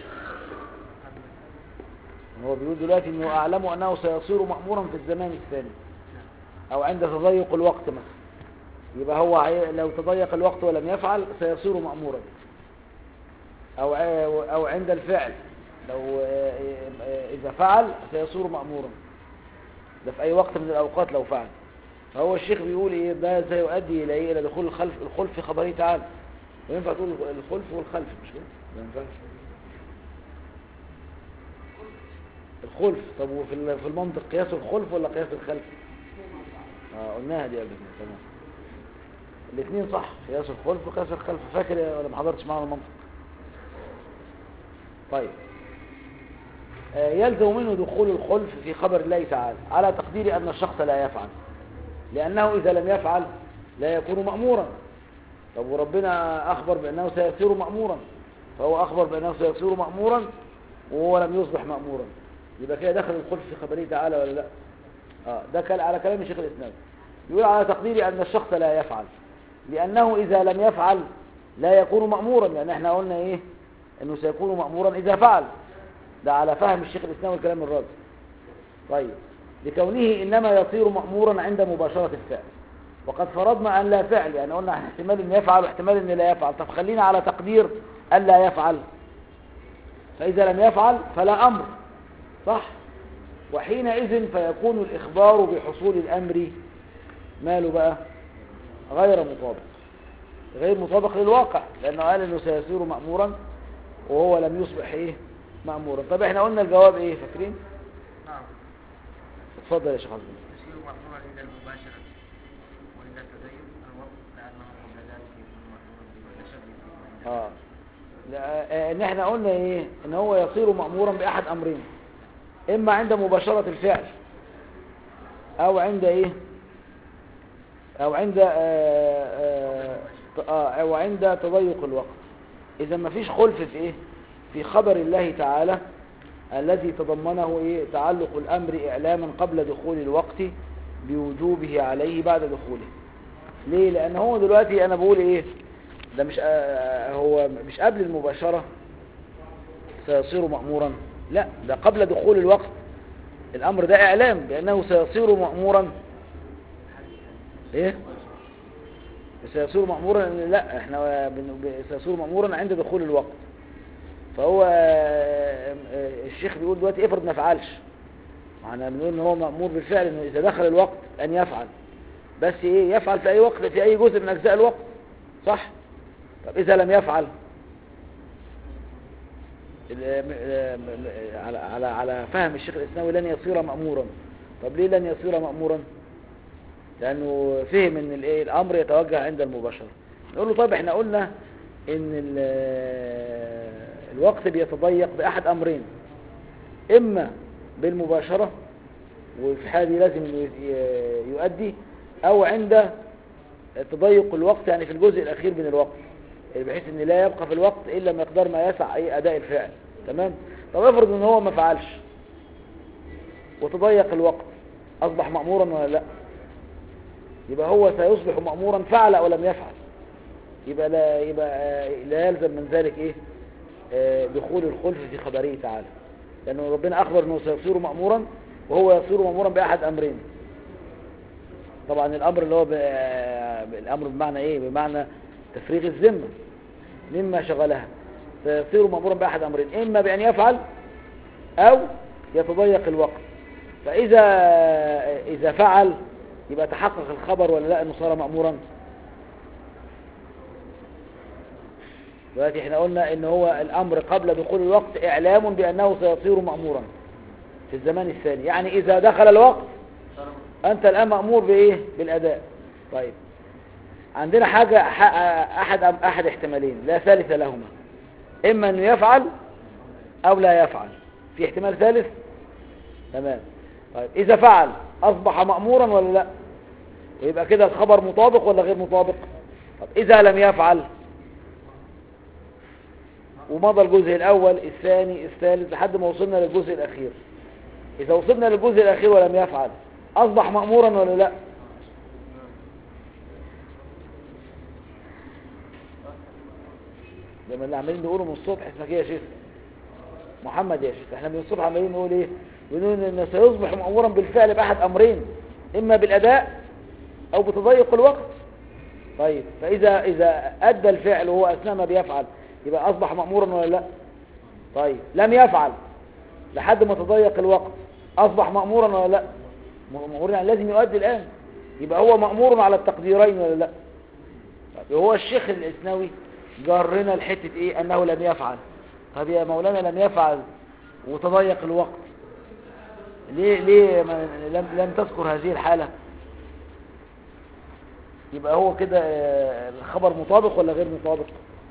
هو بيقول دلوقتي أنه أعلم أنه سيصير مأمورا في الزمان الثاني أو عند تضيق الوقت مثلا يبقى هو عي- لو تضيق الوقت ولم يفعل سيصير مأمورا أو ع- أو عند الفعل لو آه، آه، إذا فعل سيصير مأمورا ده في اي وقت من الاوقات لو فعل فهو الشيخ بيقول ايه ده سيؤدي الى ايه الى دخول الخلف الخلف في خبره تعالى وينفع تقول الخلف والخلف مش كده ما ينفعش الخلف طب وفي ال- في المنطق قياس الخلف ولا قياس الخلف اه قلناها دي قبل كده تمام الاثنين صح قياس الخلف وقياس الخلف فاكر يا- ولا ما حضرتش معانا المنطق طيب آه، يلزم منه دخول الخلف في خبر الله تعالى على تقدير أن الشخص لا يفعل لأنه إذا لم يفعل لا يكون مأمورا طب وربنا أخبر بأنه سيصير مأمورا فهو أخبر بأنه سيصير مأمورا وهو لم يصبح مأمورا يبقى كده دخل الخلف في خبره تعالى ولا لا آه ده كان على كلام الشيخ الإسلام يقول على تقدير أن الشخص لا يفعل لأنه إذا لم يفعل لا يكون مأمورا لأن احنا قلنا إيه أنه سيكون مأمورا إذا فعل ده على فهم الشيخ الإسلام والكلام الرازي طيب لكونه إنما يصير مأمورا عند مباشرة الفعل وقد فرضنا أن لا فعل يعني قلنا احتمال أن يفعل واحتمال أن لا يفعل طب خلينا على تقدير أن لا يفعل فإذا لم يفعل فلا أمر صح وحينئذ فيكون الإخبار بحصول الأمر ماله بقى غير مطابق غير مطابق للواقع لأنه قال أنه سيصير مأمورا وهو لم يصبح إيه مأمورا طب احنا قلنا الجواب إيه فاكرين نعم اتفضل يا شيخ عبد يصير مأمورا عند المباشرة وعند تغير الوقت لأنه قبل ذلك يكون مأمورا بالتشبه اه لا- آه، ان احنا قلنا ايه ان هو يصير مأمورا بأحد امرين اما عند مباشرة الفعل او عند ايه او عند آه آه آه او عند تضيق الوقت اذا ما فيش خلف في ايه في خبر الله تعالى الذي تضمنه ايه تعلق الامر اعلاما قبل دخول الوقت بوجوبه عليه بعد دخوله ليه لان هو دلوقتي انا بقول ايه ده مش آه هو مش قبل المباشرة سيصير مأمورا لا ده قبل دخول الوقت الامر ده اعلام بانه سيصير مأمورا ايه سيصير مأمورا لا احنا بن- ب- سيصير مأمورا عند دخول الوقت فهو آه، آه، الشيخ بيقول دلوقتي افرض ما فعلش احنا بنقول ان هو مأمور بالفعل انه اذا دخل الوقت ان يفعل بس ايه يفعل في اي وقت في اي جزء من اجزاء الوقت صح طب اذا لم يفعل ال- م- م- م- على على على فهم الشيخ الاسناوي لن يصير مأمورا طب ليه لن يصير مأمورا لانه فهم ان الايه الامر يتوجه عند المباشرة نقول له طيب احنا قلنا ان ال- الوقت بيتضيق باحد امرين اما بالمباشرة وفي حالة لازم ي- ي- يؤدي او عند تضيق الوقت يعني في الجزء الاخير من الوقت بحيث ان لا يبقى في الوقت الا مقدار ما يسع اي اداء الفعل تمام طب افرض ان هو ما فعلش وتضيق الوقت اصبح مأمورا ولا لا يبقى هو سيصبح مأمورا فعل او لم يفعل يبقى لا يبقى آه، لا يلزم من ذلك ايه آه، دخول الخلف في خبره تعالى لانه ربنا اخبر انه سيصير مأمورا وهو يصير مأمورا باحد امرين طبعا الامر اللي هو ب... الامر بمعنى ايه بمعنى تفريغ الذمه مما شغلها فيصير مأمورا باحد امرين اما بان يفعل او يتضيق الوقت فاذا اذا فعل يبقى تحقق الخبر ولا لا انه صار مأمورا دلوقتي احنا قلنا ان هو الامر قبل دخول الوقت اعلام بانه سيصير مأمورا في الزمان الثاني يعني اذا دخل الوقت انت الان مأمور بايه بالاداء طيب عندنا حاجة ح- احد احد احتمالين لا ثالث لهما اما انه يفعل او لا يفعل في احتمال ثالث تمام طيب اذا فعل اصبح مأمورا ولا لا ويبقى كده الخبر مطابق ولا غير مطابق طب اذا لم يفعل ومضى الجزء الاول الثاني الثالث لحد ما وصلنا للجزء الاخير اذا وصلنا للجزء الاخير ولم يفعل اصبح مأمورا ولا لا لما اللي عمالين نقوله من الصبح اسمك ايه يا شيخ محمد يا شيخ احنا من الصبح عمالين نقول ايه بنقول ان سيصبح مأمورا بالفعل باحد امرين اما بالاداء او بتضيق الوقت طيب فاذا اذا ادى الفعل وهو اثناء ما بيفعل يبقى اصبح مأمورا ولا لا طيب لم يفعل لحد ما تضيق الوقت اصبح مأمورا ولا لا مأمورا يعني لازم يؤدي الان يبقى هو مأمور على التقديرين ولا لا طيب هو الشيخ الاسنوي جرنا الحتة ايه انه لم يفعل طب يا مولانا لم يفعل وتضيق الوقت ليه ليه ما لم لم تذكر هذه الحالة يبقى هو كده آه، الخبر مطابق ولا غير مطابق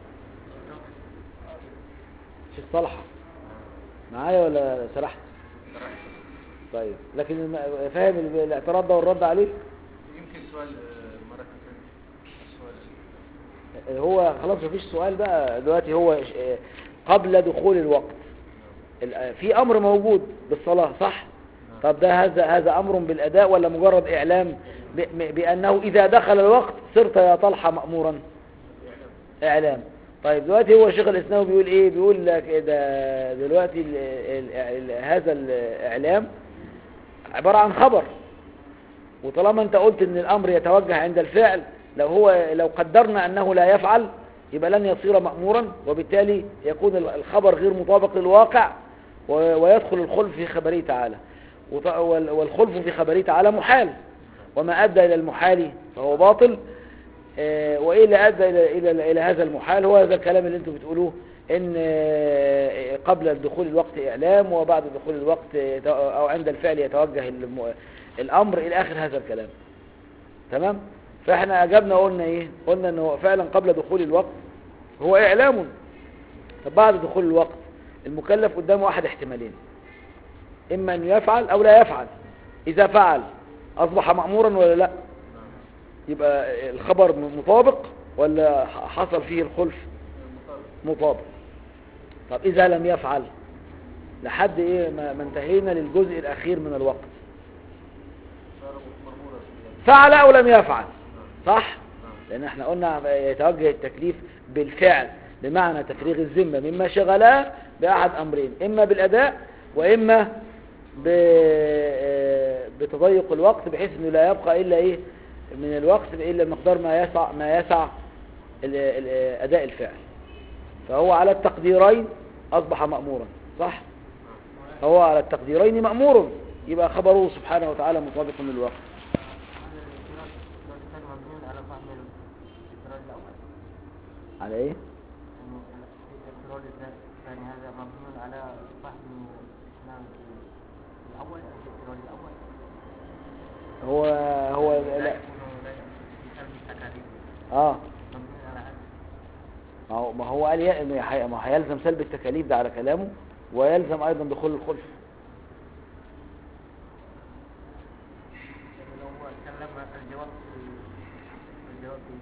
شيخ صالحة معايا ولا سرحت طيب لكن الم- فاهم ال- الاعتراض ده والرد عليه يمكن سؤال آه، مرة ثانية سؤال هو خلاص مفيش سؤال بقى دلوقتي هو ش- آه، قبل دخول الوقت ال- آه، في امر موجود بالصلاة صح طب ده هذا هذا امر بالاداء ولا مجرد اعلام ب- م- بانه اذا دخل الوقت صرت يا طلحة مأمورا اعلام طيب دلوقتي هو شيخ الاسلام بيقول ايه بيقول لك ده دلوقتي ال ال ال هذا الاعلام عبارة عن خبر وطالما انت قلت ان الامر يتوجه عند الفعل لو هو لو قدرنا انه لا يفعل يبقى لن يصير مأمورا وبالتالي يكون ال- الخبر غير مطابق للواقع و- ويدخل الخلف في خبره تعالى وط- وال- والخلف في خبره تعالى محال وما أدى إلى المحال فهو باطل آه، وإيه اللي أدى إلى, إلى, إلى هذا المحال هو هذا الكلام اللي انتم بتقولوه ان آه، قبل دخول الوقت إعلام وبعد دخول الوقت يت- أو عند الفعل يتوجه الم- الأمر إلى آخر هذا الكلام تمام فاحنا أجبنا قلنا إيه قلنا أنه فعلا قبل دخول الوقت هو إعلام طب بعد دخول الوقت المكلف قدامه أحد احتمالين إما أن يفعل أو لا يفعل إذا فعل أصبح مأمورا ولا لا يبقى الخبر مطابق ولا حصل فيه الخلف مطابق طب إذا لم يفعل لحد إيه ما ما انتهينا للجزء الأخير من الوقت فعل أو لم يفعل صح لأن احنا قلنا يتوجه التكليف بالفعل بمعنى تفريغ الذمة مما شغلها بأحد أمرين إما بالأداء وإما ب- بتضيق الوقت بحيث انه لا يبقى الا ايه من الوقت الا مقدار ما يسع ما يسع ال- ال- اداء الفعل فهو على التقديرين اصبح مأمورا صح هو على التقديرين مأمور يبقى خبره سبحانه وتعالى مطابق للوقت كان مبني على فهم الافتراض الأول على ايه إنه الافتراض الثاني الثاني هذا مبني على فهم نعم الأول الاعتراض الأول هو هو لا لا يكون لا يكون التكاليف اه مبني على هذا ما هو ما هو قال ي- ما هي- ما هيلزم سلب التكاليف ده على كلامه ويلزم ايضا دخول الخلف يعني لو هو سلم الجواب في الجواب في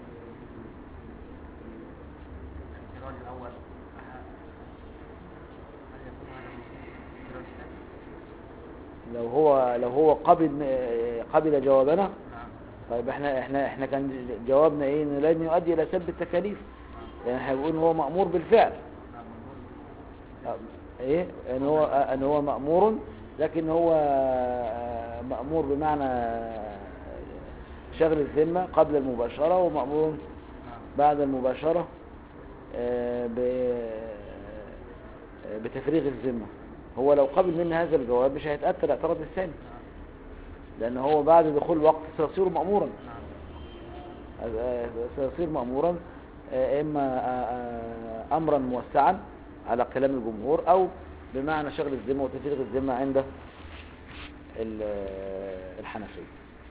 في الاعتراض الأول ه- هل يكون هذا الاعتراض الثاني؟ لو هو لو هو قبل م- قبل جوابنا نعم طيب احنا احنا احنا كان جوابنا ايه ان لن يؤدي الى سلب التكاليف لان احنا بنقول هو مأمور بالفعل نعم نقول آه، ايه ان هو آه، ان هو مأمور لكن هو آه، مأمور بمعنى آه، شغل الذمة قبل المباشرة ومأمور نعم بعد المباشرة آه، ب- آه، بتفريغ الذمة هو لو قبل منا هذا الجواب مش هيتأتى الاعتراض الثاني نعم لأن هو بعد دخول الوقت سيصير مأمورا نعم آه، سيصير مأمورا آه، إما آه، آه، أمرا موسعا على كلام الجمهور أو بمعنى شغل الذمة وتفريغ الذمة عند ال- آه، الحنفية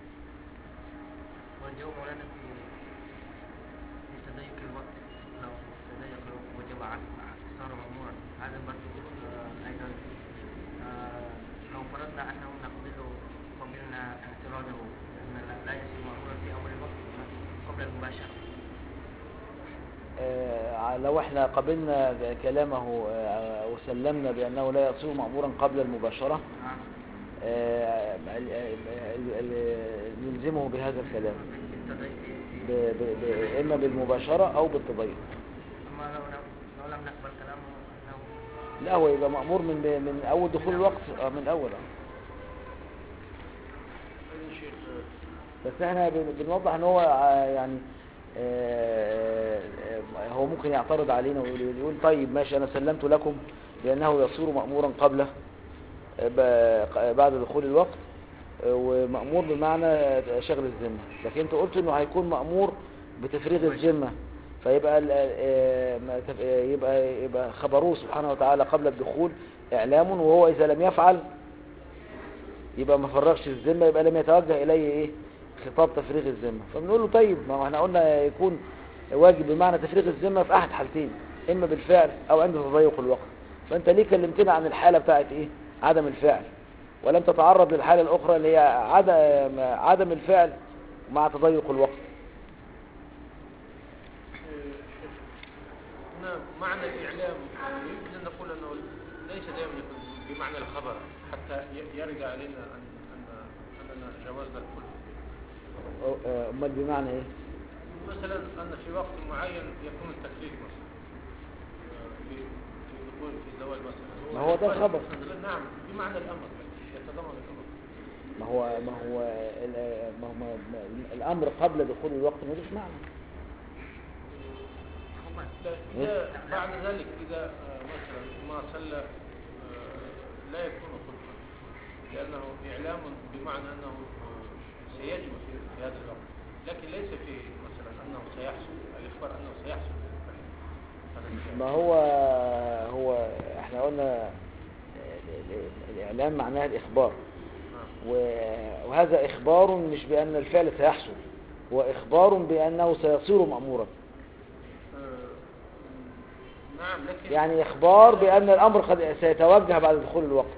والجواب مولانا في في تضييق الوقت لو تضيق الوقت وجب ع- صار مأمورا هذا برضو آه، أيضا آه، لو فرضنا أنه نقبله قبلنا اعتراضه أن لا- لا يصير مأمورا في أول الوقت قبل المباشرة آه، لو احنا قبلنا كلامه آه، وسلمنا بأنه لا يصير مأمورا قبل المباشرة نعم آه، ال- ال- ال- نلزمه بهذا الكلام في التضييق ب- ب- ب- إما بالمباشرة أو بالتضييق أما لو لم- لو لم نقبل كلامه أنه لا هو يبقى مأمور من من أول دخول الوقت آه، من الأول آه. أيضا شيخ بس احنا بن- بنوضح ان هو آه، يعني آه، آه، هو ممكن يعترض علينا ويقول يقول طيب ماشي انا سلمت لكم بانه يصير مأمورا قبل آه، ب- بعد دخول الوقت آه، ومأمور بمعنى شغل الذمة لكن انت قلت انه هيكون مأمور بتفريغ الذمة فيبقى ال- آه، ما تف- آه، يبقى يبقى خبروه سبحانه وتعالى قبل الدخول اعلام وهو اذا لم يفعل يبقى ما فرغش الذمة يبقى لم يتوجه إليه إيه خطاب تفريغ الذمة فبنقول له طيب ما هو احنا قلنا يكون واجب بمعنى تفريغ الذمة في أحد حالتين إما بالفعل أو عند تضيق الوقت فأنت ليه كلمتنا عن الحالة بتاعت إيه عدم الفعل ولم تتعرض للحالة الأخرى اللي هي عدم عدم الفعل مع تضيق الوقت هنا معنى الإعلام يمكن أن نقول أنه ليس دائما يكون بمعنى الخبر حتى ي- يرجع علينا أن أن أننا جوزنا الكل أو- آه، أمال بمعنى إيه مثلا أن في وقت معين يكون التكليف مثلا آه، في في دخول في الزواج مثلا ما هو ده خبر. نعم بمعنى الأمر يتضمن الأمر ما هو ما هو ال- ما هو ما- ما- الأمر قبل دخول الوقت ملوش معنى هما لا إذا بعد ذلك إذا آه، مثلا ما صلى آه، لا يكون خلفا لأنه إعلام بمعنى أنه آه، سيجب في في هذا الوقت لكن ليس في مثلا أنه سيحصل الإخبار أنه سيحصل هذا الشيء. ما هو هو احنا قلنا ال- ال- الإعلام معناها الإخبار نعم. و- وهذا إخبار مش بأن الفعل سيحصل هو إخبار بأنه سيصير مأمورا آه، نعم لكن يعني إخبار بأن الأمر قد سيتوجه بعد دخول الوقت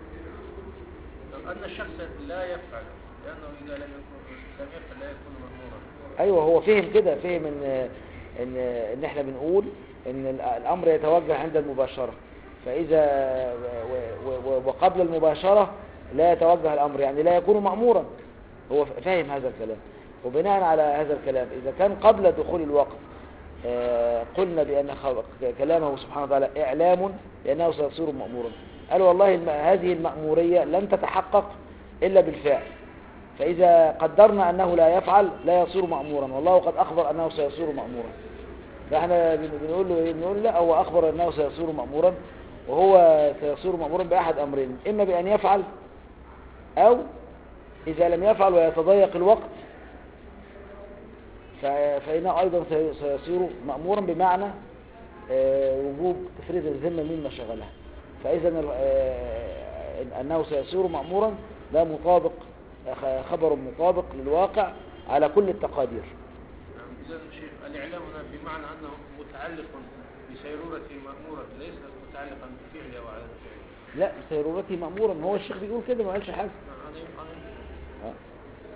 أن الشخص لا يفعل لأنه إذا لم يكن لم يفعل لا يكون مأمورا أيوة هو فهم كده فهم إن إن إن إحنا بنقول إن ال- الأمر يتوجه عند المباشرة فإذا و- و- و- وقبل المباشرة لا يتوجه الأمر يعني لا يكون مأمورا هو فاهم هذا الكلام وبناء على هذا الكلام إذا كان قبل دخول الوقت آه، قلنا بأن خ- كلامه سبحانه وتعالى إعلام بأنه سيصير مأمورا قال والله الم- هذه المأمورية لن تتحقق إلا بالفعل فإذا قدرنا أنه لا يفعل لا يصير مأمورا والله قد أخبر أنه سيصير مأمورا فإحنا بن- بنقول له إيه؟ بنقول لا هو أخبر أنه سيصير مأمورا وهو سيصير مأمورا بأحد أمرين إما بأن يفعل أو إذا لم يفعل ويتضيق الوقت ف- فإنه أيضا سي- سيصير مأمورا بمعنى آه، وجوب تفريغ الذمة مما شغلها فإذا ال- آه، أنه سيصير مأمورا ده مطابق آه، خبر مطابق للواقع على كل التقادير نعم إذا شيخ الإعلام هنا بمعنى أنه متعلق بسيرورة مأمورة ليس متعلقا بفعله وعلى فعله لا سيرورته مأمورا هو الشيخ بيقول كده ما قالش حاجة أنا أنا آه.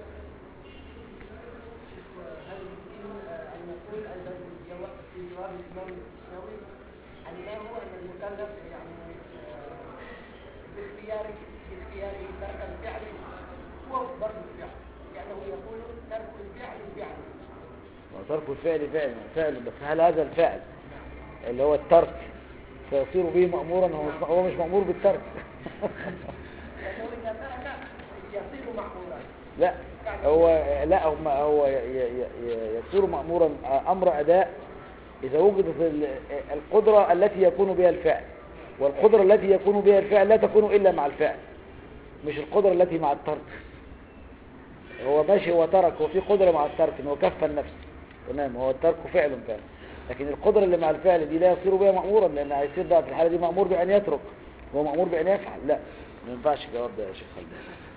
هل يمكن أن نقول أيضا في جواب في جواب الإمام السنوي أن ما هو أن المكلف يعني آه، باختياره باختياره ترك الفعل هو برضه الفعل لأنه يقول ترك الفعل فعل وترك الفعل فعل فعل بس هل هذا الفعل اللي هو الترك سيصير به مأمورا هو مش هو مش مأمور بالترك لأنه إذا فعل يصير معمولا لا هو لا هو هو ي- ي- ي- يصير مأمورا أمر أداء إذا وجدت ال- القدرة التي يكون بها الفعل والقدرة التي يكون بها الفعل لا تكون إلا مع الفعل مش القدرة التي مع الترك هو ماشي هو ترك هو في قدرة مع الترك إن هو كف النفس تمام هو الترك فعل فعل لكن القدرة اللي مع الفعل دي لا يصير بها مأمورا لأن هيصير بقى في الحالة دي مأمور بأن يترك هو مأمور بأن يفعل لا ما ينفعش الجواب ده يا شيخ خالد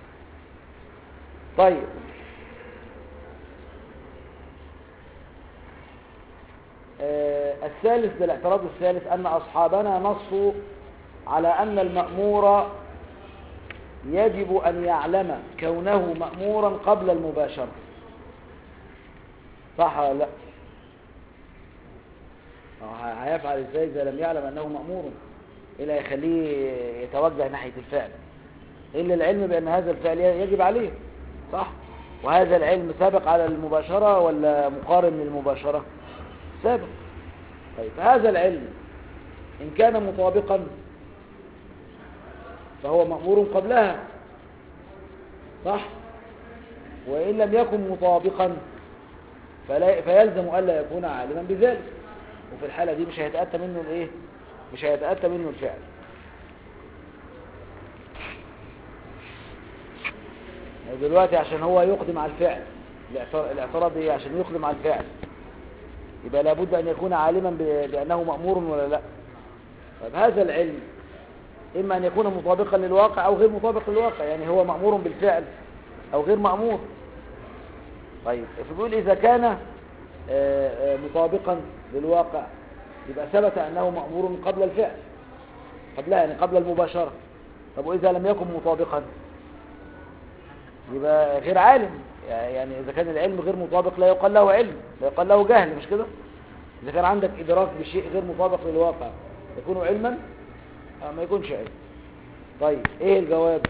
طيب آه، الثالث بالاعتراض الثالث أن أصحابنا نصوا على أن المأمور يجب أن يعلم كونه مأمورا قبل المباشرة صح ولا لا هو هيفعل ازاي اذا لم يعلم انه مأمور ايه اللي هيخليه يتوجه ناحية الفعل الا العلم بان هذا الفعل يجب عليه صح وهذا العلم سابق على المباشرة ولا مقارن للمباشرة سابق طيب هذا العلم ان كان مطابقا فهو مأمور قبلها صح وإن لم يكن مطابقا فلا فيلزم ألا يكون عالما بذلك وفي الحالة دي مش هيتأتى منه الايه مش هيتأتى منه الفعل يعني دلوقتي عشان هو يقدم على الفعل الاعتراض- الاعتراض ايه عشان يقدم على الفعل يبقى لابد ان يكون عالما ب- بانه مأمور ولا لا طيب هذا العلم اما ان يكون مطابقا للواقع او غير مطابق للواقع يعني هو مأمور بالفعل او غير مأمور طيب فبيقول اذا كان آه، آه، مطابقا للواقع يبقى ثبت انه مأمور قبل الفعل قبلها يعني قبل المباشرة طب واذا لم يكن مطابقا يبقى غير عالم يعني اذا كان العلم غير مطابق لا يقال له علم لا يقال له جهل مش كده اذا كان عندك ادراك بشيء غير مطابق للواقع يكون علما آه، ما يكونش علم طيب ايه الجواب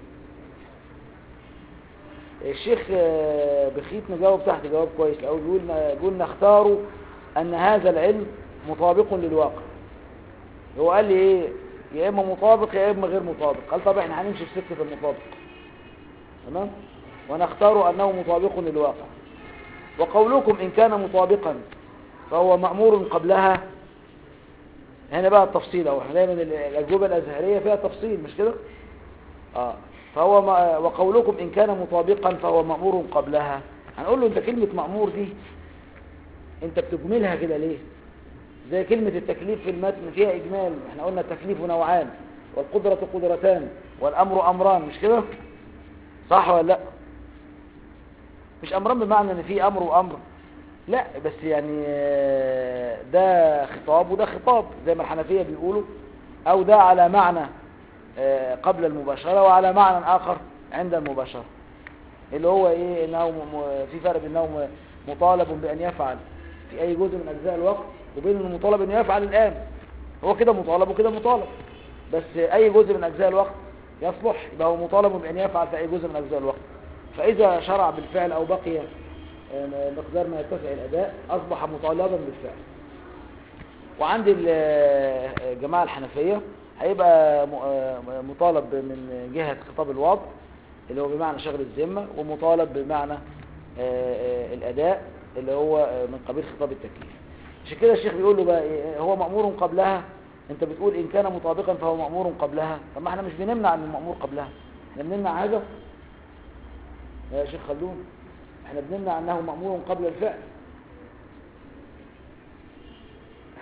الشيخ آه، بخيت مجاوب تحت جواب كويس او بيقول بيقول نختار ان هذا العلم مطابق للواقع هو قال لي ايه يا اما مطابق يا اما غير مطابق قال طب احنا هنمشي في سكه المطابق تمام ونختار انه مطابق للواقع وقولكم ان كان مطابقا فهو مأمور قبلها هنا بقى التفصيل اهو احنا دايما ال- الاجوبه الازهريه فيها تفصيل مش كده اه فهو ما وقولكم ان كان مطابقا فهو مأمور قبلها هنقول له انت كلمه مأمور دي انت بتجملها كده ليه زي كلمة التكليف في المتن فيها إجمال احنا قلنا التكليف نوعان والقدرة قدرتان والأمر أمران مش كده صح ولا لا مش أمران بمعنى ان في أمر وأمر لا بس يعني آه، ده خطاب وده خطاب زي ما الحنفية بيقولوا أو ده على معنى آه، قبل المباشرة وعلى معنى آخر عند المباشرة اللي هو ايه انه م- م- في فرق بين انه م- مطالب بان يفعل في اي جزء من اجزاء الوقت وبين انه مطالب انه يفعل الان هو كده مطالب وكده مطالب بس اي جزء من اجزاء الوقت يصلح يبقى هو مطالب بان يفعل في اي جزء من اجزاء الوقت فاذا شرع بالفعل او بقي آه، مقدار ما يتسع الاداء اصبح مطالبا بالفعل وعند ال- آه، الجماعه الحنفيه هيبقى م- آه، مطالب من جهه خطاب الوضع اللي هو بمعنى شغل الذمة ومطالب بمعنى آه، آه، الأداء اللي هو آه، من قبيل خطاب التكليف عشان كده الشيخ بيقول له بقى إيه، هو مأمور قبلها انت بتقول ان كان مطابقا فهو مأمور قبلها طب ما احنا مش بنمنع ان المأمور قبلها احنا بنمنع هذا يا شيخ خلدون احنا بنمنع انه مأمور قبل الفعل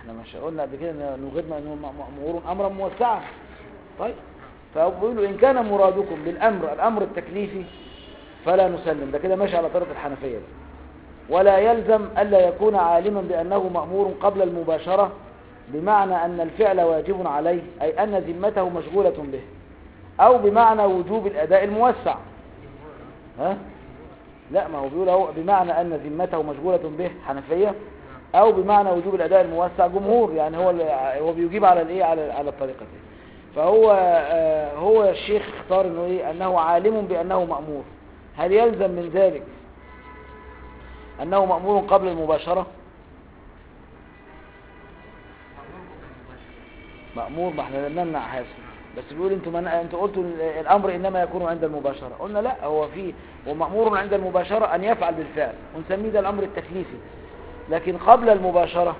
احنا مش قلنا قبل كده ان نغيرنا انه مأمور امرا موسعا طيب فبيقولوا ان كان مرادكم بالامر الامر التكليفي فلا نسلم ده كده ماشي على طريقه الحنفيه ده ولا يلزم الا يكون عالما بانه مأمور قبل المباشره بمعنى ان الفعل واجب عليه اي ان ذمته مشغوله به او بمعنى وجوب الاداء الموسع ها لا ما هو بيقول اهو بمعنى ان ذمته مشغوله به حنفيه او بمعنى وجوب الاداء الموسع جمهور يعني هو اللي- هو بيجيب على الايه على على الطريقه دي فهو آه، هو الشيخ اختار انه ايه انه عالم بانه مامور هل يلزم من ذلك انه مامور قبل المباشره مامور ما احنا لم نمنع هذا بس بيقول انتوا من... انتوا قلتوا ال- الامر انما يكون عند المباشره قلنا لا هو في هو مامور عند المباشره ان يفعل بالفعل ونسميه ده الامر التكليفي لكن قبل المباشره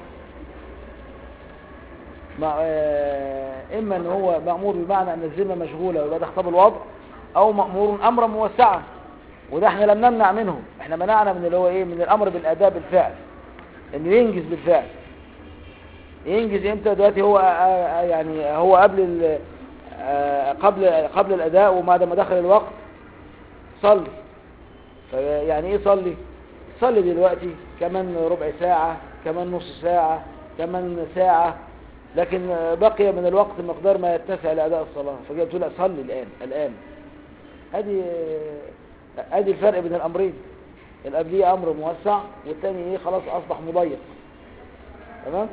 ما آه، اما ان هو مامور بمعنى ان الذمه مشغوله ويبقى ده خطاب الوضع او مامور امرا موسعا وده احنا لم نمنع منه احنا منعنا من اللي هو ايه من الامر بالاداء بالفعل انه ينجز بالفعل ينجز امتى دلوقتي هو آه، آه، يعني هو قبل ال- آه، قبل قبل الاداء وبعد ما دخل الوقت صلي فيعني ايه صلي صلي دلوقتي كمان ربع ساعة كمان نص ساعة كمان ساعة لكن آه، بقي من الوقت مقدار ما يتسع لأداء الصلاة فجاء بتقول لا صلي الآن الآن ادي آه، ادي الفرق بين الأمرين القبلية أمر موسع والتاني ايه خلاص أصبح مضيق تمام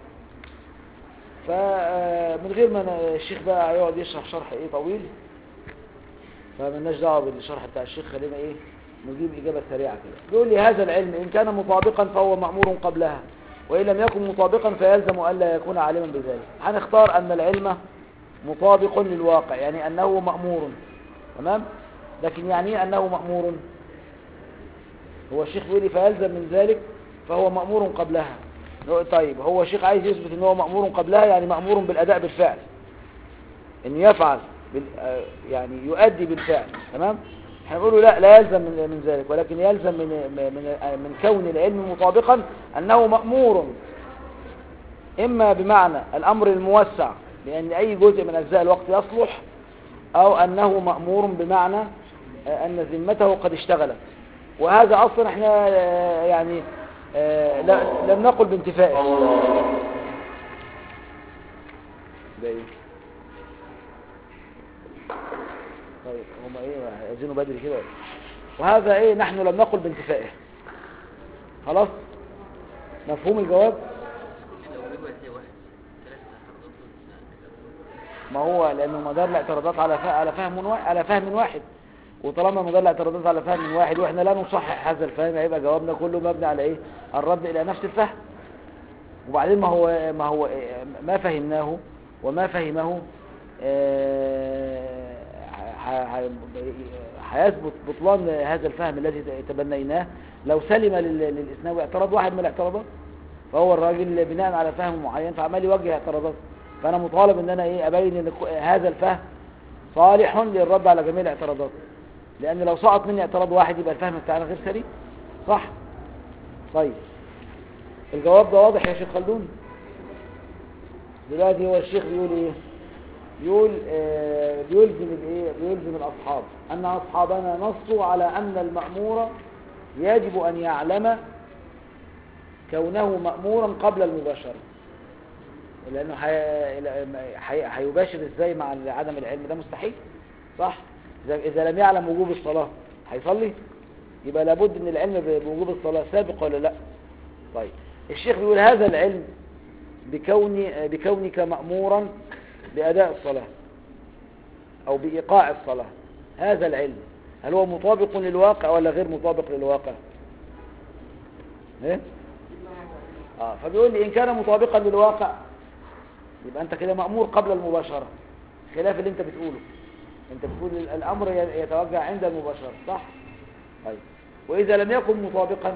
فمن غير ما أنا- الشيخ بقى هيقعد يشرح شرح ايه طويل فمالناش دعوه بالشرح بتاع الشيخ خلينا ايه نجيب اجابه سريعه كده بيقول لي هذا العلم ان كان مطابقا فهو مامور قبلها وان لم يكن مطابقا فيلزم الا يكون عالما بذلك هنختار ان العلم مطابق للواقع يعني انه مامور تمام لكن يعني ايه انه مامور هو الشيخ بيقول لي فيلزم من ذلك فهو مامور قبلها نقول طيب هو الشيخ عايز يثبت ان هو مامور قبلها يعني مامور بالاداء بالفعل انه يفعل بال... آه، يعني يؤدي بالفعل تمام احنا بنقول لا لا يلزم من, من ذلك ولكن يلزم من من آه، من كون العلم مطابقا انه مامور اما بمعنى الامر الموسع لان اي جزء من اجزاء الوقت يصلح او انه مامور بمعنى آه، ان ذمته قد اشتغلت وهذا اصلا احنا آه، يعني آه، لا- لم نقل بانتفائه ده ايه طيب هما ايه عايزينه بدري كده وهذا ايه نحن لم نقل بانتفائه خلاص مفهوم الجواب لو ربع زي واحد ثلاثة حركات ما هو لانه مدار الاعتراضات على فهم على فهم واحد على فهم واحد وطالما مدار الاعتراضات على فهم واحد واحنا لا نصحح هذا الفهم هيبقى جوابنا كله مبني على ايه الرد الى نفس الفهم وبعدين ما هو ما هو ما فهمناه وما فهمه آه، ح- ح- هيثبت بطلان هذا الفهم الذي تبنيناه لو سلم لل- للإسناوي اعتراض واحد من الاعتراضات فهو الراجل بناء على فهم معين فعمال يوجه اعتراضات فأنا مطالب ان انا ايه ابين ان ك- هذا الفهم صالح للرد على جميع الاعتراضات لان لو سقط مني اعتراض واحد يبقى الفهم بتاعنا غير سليم صح طيب الجواب ده واضح يا شيخ خلدون دلوقتي هو الشيخ بيقول ايه بيقول آه بيلزم الايه بيلزم الاصحاب ان اصحابنا نصوا على ان المأمور يجب ان يعلم كونه مأمورا قبل المباشرة لانه حي... حي... هيباشر ازاي مع عدم العلم ده مستحيل صح اذا إذا لم يعلم وجوب الصلاة هيصلي يبقى لابد ان العلم ب- بوجوب الصلاة سابق ولا لا طيب الشيخ بيقول هذا العلم بكون بكونك مأمورا بأداء الصلاة أو بإيقاع الصلاة هذا العلم هل هو مطابق للواقع ولا غير مطابق للواقع ايه اه فبيقول لي إن كان مطابقا للواقع يبقى أنت كده مأمور قبل المباشرة خلاف اللي أنت بتقوله أنت بتقول ال- الأمر ي- يتوجه عند المباشرة صح طيب وإذا لم يكن مطابقا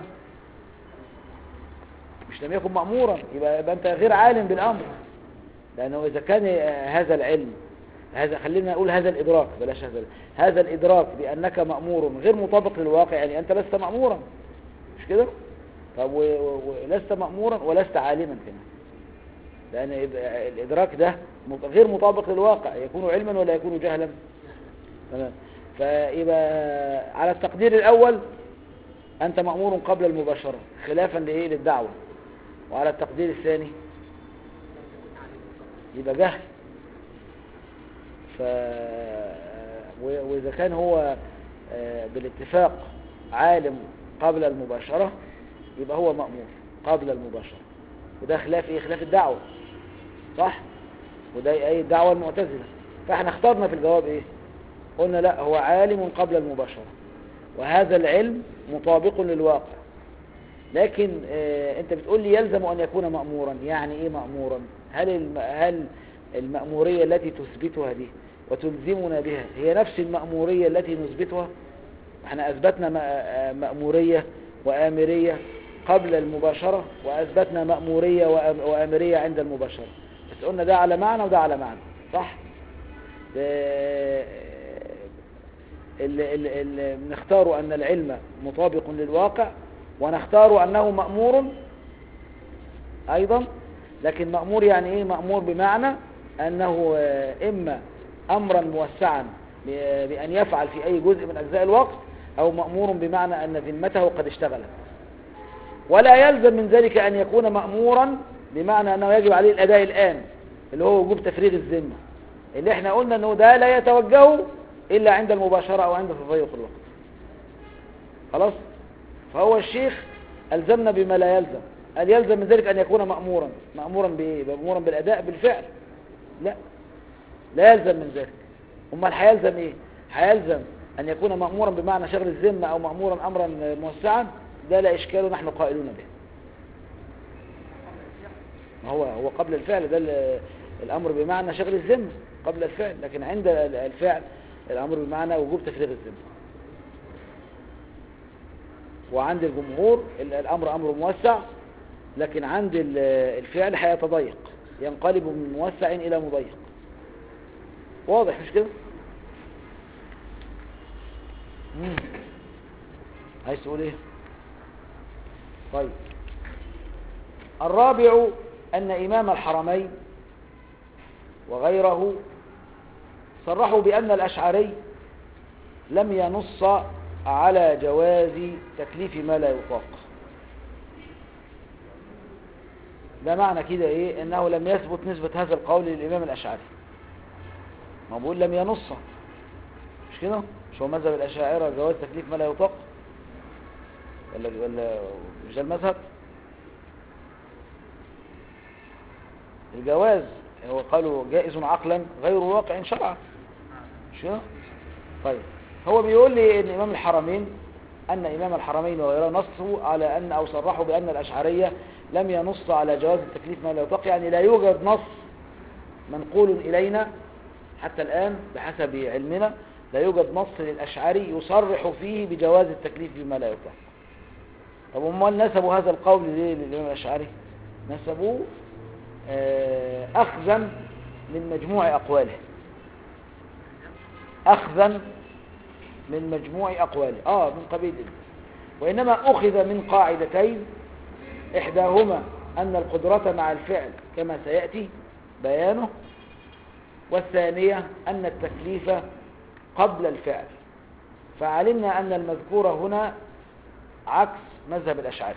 مش لم يكن مأمورا يبقى, يبقى أنت غير عالم بالأمر لأنه إذا كان آه، هذا العلم هذا خلينا نقول هذا الإدراك بلاش هذا هذا الإدراك بأنك مأمور غير مطابق للواقع يعني أنت لست مأمورا مش كده طب و- و- ولست مأمورا ولست عالما كمان لأن يبقى الإدراك ده مط- غير مطابق للواقع يكون علما ولا يكون جهلا تمام فيبقى على التقدير الأول أنت مأمور قبل المباشرة خلافا لإيه للدعوة وعلى التقدير الثاني يبقى جهل ف و- وإذا كان هو آه، بالاتفاق عالم قبل المباشرة يبقى هو مأمور قبل المباشرة وده خلاف ايه خلاف الدعوة صح وده اي الدعوة المعتزلة فاحنا اخترنا في الجواب ايه قلنا لا هو عالم قبل المباشرة وهذا العلم مطابق للواقع لكن آه انت بتقول لي يلزم ان يكون مأمورا يعني ايه مأمورا هل الم... هل المأمورية التي تثبتها دي وتلزمنا بها هي نفس المأمورية التي نثبتها احنا اثبتنا م- آه، مأمورية وآمرية قبل المباشرة وأثبتنا مأمورية وأم- وآمرية عند المباشرة بس قلنا ده على معنى وده على معنى صح ده- ال- ال- ال- نختار أن العلم مطابق للواقع ونختار أنه مأمور أيضا لكن مأمور يعني إيه مأمور بمعنى أنه آه، إما أمرا موسعا ب- بأن يفعل في أي جزء من أجزاء الوقت أو مأمور بمعنى أن ذمته قد اشتغلت ولا يلزم من ذلك أن يكون مأمورا بمعنى أنه يجب عليه الأداء الآن اللي هو وجوب تفريغ الذمة اللي احنا قلنا أنه ده لا يتوجه إلا عند المباشرة أو عند تضيق الوقت خلاص فهو الشيخ ألزمنا بما لا يلزم قال يلزم من ذلك أن يكون مأمورا مأمورا بإيه مأمورا بالأداء بالفعل لا لا يلزم من ذلك امال هيلزم ايه هيلزم ان يكون مأمورا بمعنى شغل الذمة او مأمورا امرا موسعا ده لا اشكال نحن قائلون به ما هو هو قبل الفعل ده ال- الامر بمعنى شغل الذمة قبل الفعل لكن عند ال- الفعل الامر بمعنى وجوب تفريغ الذمة وعند الجمهور ال- الامر امر موسع لكن عند ال- الفعل هيتضيق ينقلب من موسع الى مضيق واضح مش كده مم. عايز تقول ايه طيب الرابع ان امام الحرمين وغيره صرحوا بان الاشعري لم ينص على جواز تكليف ما لا يطاق ده معنى كده ايه انه لم يثبت نسبة هذا القول للامام الاشعري ما بقول لم ينص مش كده مش هو مذهب الاشاعره جواز تكليف ما لا يطاق ولا ولا مش ده المذهب الجواز هو قالوا جائز عقلا غير واقع شرعا مش كده طيب هو بيقول لي ان امام الحرمين ان امام الحرمين وغيره نصوا على ان او صرحوا بان الاشعريه لم ينص على جواز التكليف ما لا يطاق يعني لا يوجد نص منقول الينا حتى الآن بحسب علمنا لا يوجد نص للأشعري يصرح فيه بجواز التكليف بما لا يطاق طب امال نسبوا هذا القول ليه للإمام الأشعري نسبوه آه، أخذا من مجموع أقواله أخذا من مجموع أقواله آه من قبيل ذلك. وإنما أخذ من قاعدتين إحداهما أن القدرة مع الفعل كما سيأتي بيانه والثانية أن التكليف قبل الفعل فعلمنا أن المذكور هنا عكس مذهب الأشعري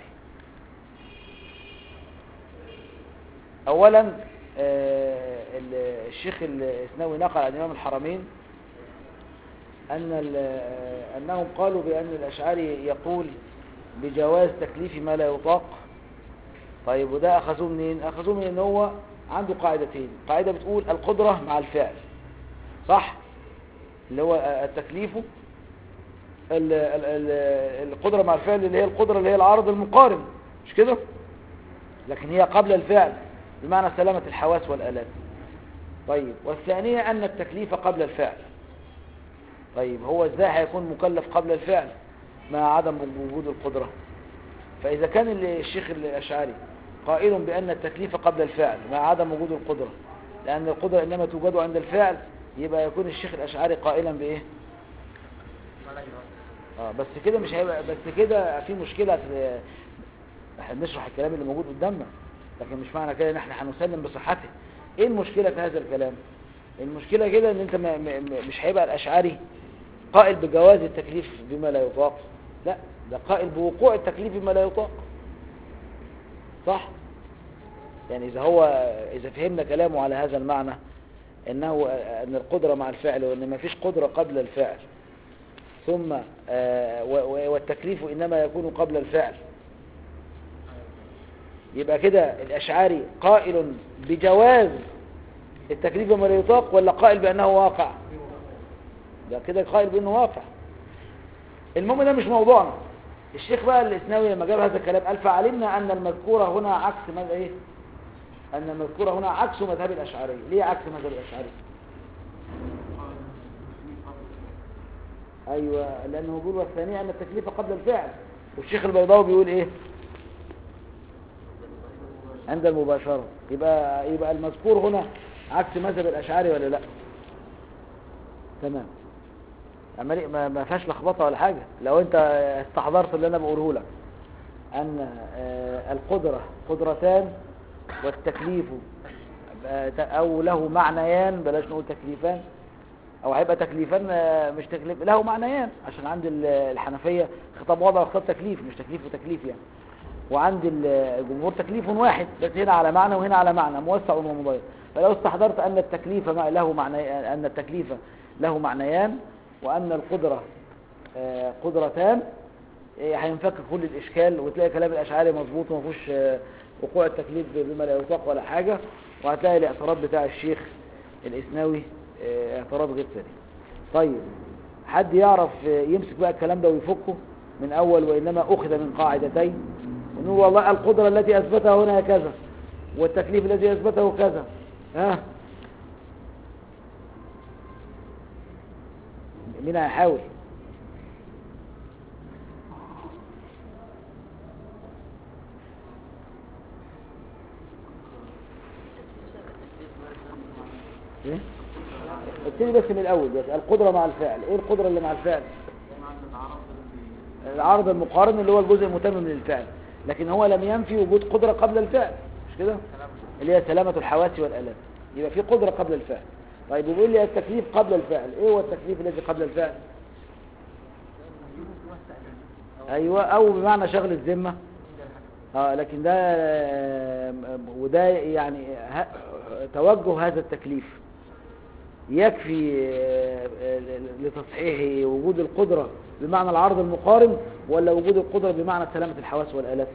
أولا آه، ال- الشيخ الإسناوي نقل عن إمام الحرمين أن ال- آه، أنهم قالوا بأن الأشعري يقول بجواز تكليف ما لا يطاق طيب وده أخذوه منين؟ أخذوه من أن هو عنده قاعدتين قاعدة بتقول القدرة مع الفعل صح اللي هو التكليف ال- ال- ال- القدرة مع الفعل اللي هي القدرة اللي هي العرض المقارن مش كده لكن هي قبل الفعل بمعنى سلامة الحواس والآلات طيب والثانية أن التكليف قبل الفعل طيب هو ازاي هيكون مكلف قبل الفعل مع عدم وجود القدرة فإذا كان الشيخ الأشعري قائل بأن التكليف قبل الفعل مع عدم وجود القدرة لأن القدرة إنما توجد عند الفعل يبقى يكون الشيخ الأشعري قائلا بإيه ولا يرد آه بس كده مش هيبقى بس كده في مشكلة في احنا بنشرح الكلام اللي موجود قدامنا لكن مش معنى كده ان احنا هنسلم بصحته ايه المشكلة في هذا الكلام المشكلة كده ان انت ما ما- ما- مش هيبقى الاشعري قائل بجواز التكليف بما لا يطاق لا ده قائل بوقوع التكليف بما لا يطاق صح يعني اذا هو اذا فهمنا كلامه على هذا المعنى انه ان القدرة مع الفعل وان ما فيش قدرة قبل الفعل ثم آه، و- و- والتكليف انما يكون قبل الفعل يبقى كده الاشعري قائل بجواز التكليف بما لا يطاق ولا قائل بانه واقع ده كده قائل بانه واقع المهم ده مش موضوعنا الشيخ بقى الاسناوي لما جاب هذا الكلام قال فعلمنا ان المذكور هنا عكس ماذا ايه ان المذكور هنا عكس مذهب الاشعري ليه عكس مذهب الاشعري ايوه لانه بيقول والثانيه ان التكليف قبل الفعل والشيخ البيضاوي بيقول ايه عند المباشرة يبقى يبقى المذكور هنا عكس مذهب الأشعري ولا لا تمام عملي ما ما فيهاش لخبطة ولا حاجة لو انت استحضرت اللي انا بقوله لك ان آه، القدرة قدرتان والتكليف آه، او له معنيان بلاش نقول تكليفان او هيبقى تكليفان آه، مش تكليف له معنيان عشان عند ال- الحنفية خطاب وضع وخطاب تكليف مش تكليف وتكليف يعني وعند ال- الجمهور تكليف واحد بس هنا على معنى وهنا على معنى موسع ومضيق فلو استحضرت أن التكليف ما- له معنى أن التكليف له معنيان وأن القدرة آه، قدرتان إيه، هينفك كل الإشكال وتلاقي كلام الأشعاري مظبوط وما فيهوش آه، وقوع التكليف بما لا يطاق ولا حاجة وهتلاقي الاعتراض بتاع الشيخ الإسناوي آه، اعتراض غير سليم طيب حد يعرف آه، يمسك بقى الكلام ده ويفكه من أول وإنما أخذ من قاعدتين ونقول والله القدرة التي أثبتها هنا كذا والتكليف الذي أثبته كذا ها مين هيحاول ايه ابتدي بس من الاول بس القدرة مع الفعل ايه القدرة اللي مع الفعل العرض المقارن اللي هو الجزء المتمم للفعل لكن هو لم ينفي وجود قدرة قبل الفعل مش كده اللي هي سلامة الحواس والآلام يبقى في قدرة قبل الفعل طيب وبيقول لي التكليف قبل الفعل ايه هو التكليف الذي قبل الفعل ايوه او بمعنى شغل الذمة اه لكن ده آه، وده يعني ه- توجه هذا التكليف يكفي آه، آه، لتصحيح وجود القدرة بمعنى العرض المقارن ولا وجود القدرة بمعنى سلامة الحواس والآلات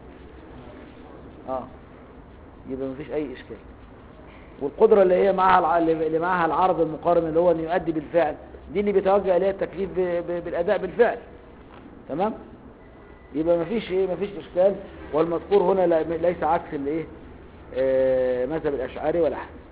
اه يبقى مفيش اي اشكال والقدرة اللي هي معها الع- اللي معها العرض المقارن اللي هو ان يؤدي بالفعل دي اللي بيتوجه اليها التكليف ب- ب- بالاداء بالفعل تمام يبقى مفيش ايه مفيش اشكال والمذكور هنا لا- ليس عكس الايه آه، مذهب الاشعري ولا حاجه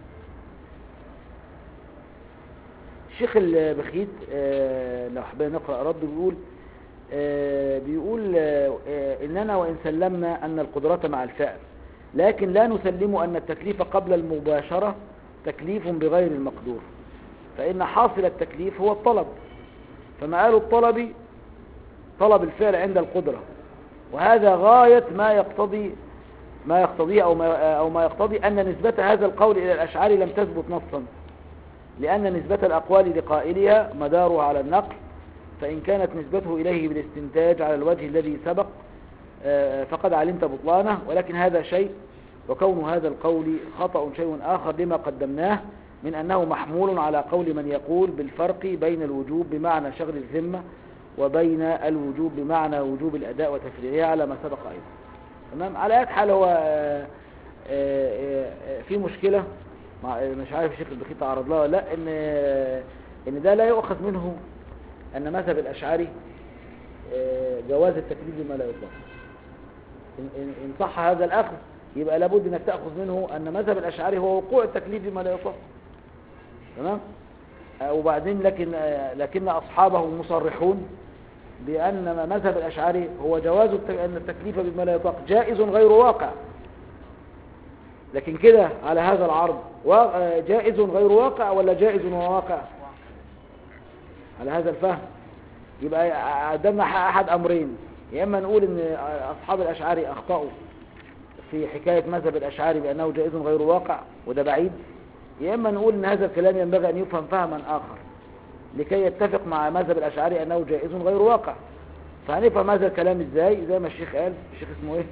الشيخ البخيت آه، لو حبينا نقرا رد بيقول آه، بيقول آه، آه، اننا وان سلمنا ان القدرة مع الفعل لكن لا نسلم ان التكليف قبل المباشرة تكليف بغير المقدور فان حاصل التكليف هو الطلب فمآل الطلب طلب الفعل عند القدرة وهذا غاية ما يقتضي ما يقتضيه أو ما, أو ما يقتضي أن نسبة هذا القول إلى الأشعار لم تثبت نصا لأن نسبة الأقوال لقائلها مدارها على النقل فإن كانت نسبته إليه بالاستنتاج على الوجه الذي سبق آه، فقد علمت بطلانه ولكن هذا شيء وكون هذا القول خطأ شيء آخر لما قدمناه من أنه محمول على قول من يقول بالفرق بين الوجوب بمعنى شغل الذمة وبين الوجوب بمعنى وجوب الأداء وتفريغه على ما سبق أيضا تمام على أي حال هو آه، آه، آه، في مشكلة مع مش عارف الشيخ البخيت تعرض لها ولا لا ان ان ده لا يؤخذ منه ان مذهب الاشعري آه، جواز التكليف بما لا يطلق إن, إن, إن صح هذا الأخذ يبقى لابد أنك تأخذ منه أن مذهب الأشعري هو وقوع التكليف بما لا يطلق تمام آه، وبعدين لكن آه، لكن أصحابه مصرحون بأن مذهب الأشعري هو جواز الت- أن التكليف بما لا يطلق جائز غير واقع لكن كده على هذا العرض وا- آه، جائز غير واقع ولا جائز وواقع على هذا الفهم يبقى قدامنا أحد أمرين يا إما نقول إن أصحاب الأشعري أخطأوا في حكاية مذهب الأشعري بأنه جائز غير واقع وده بعيد يا إما نقول إن هذا الكلام ينبغي أن يفهم فهما آخر لكي يتفق مع مذهب الأشعري أنه جائز غير واقع فهنفهم هذا الكلام إزاي زي ما الشيخ قال الشيخ اسمه إيه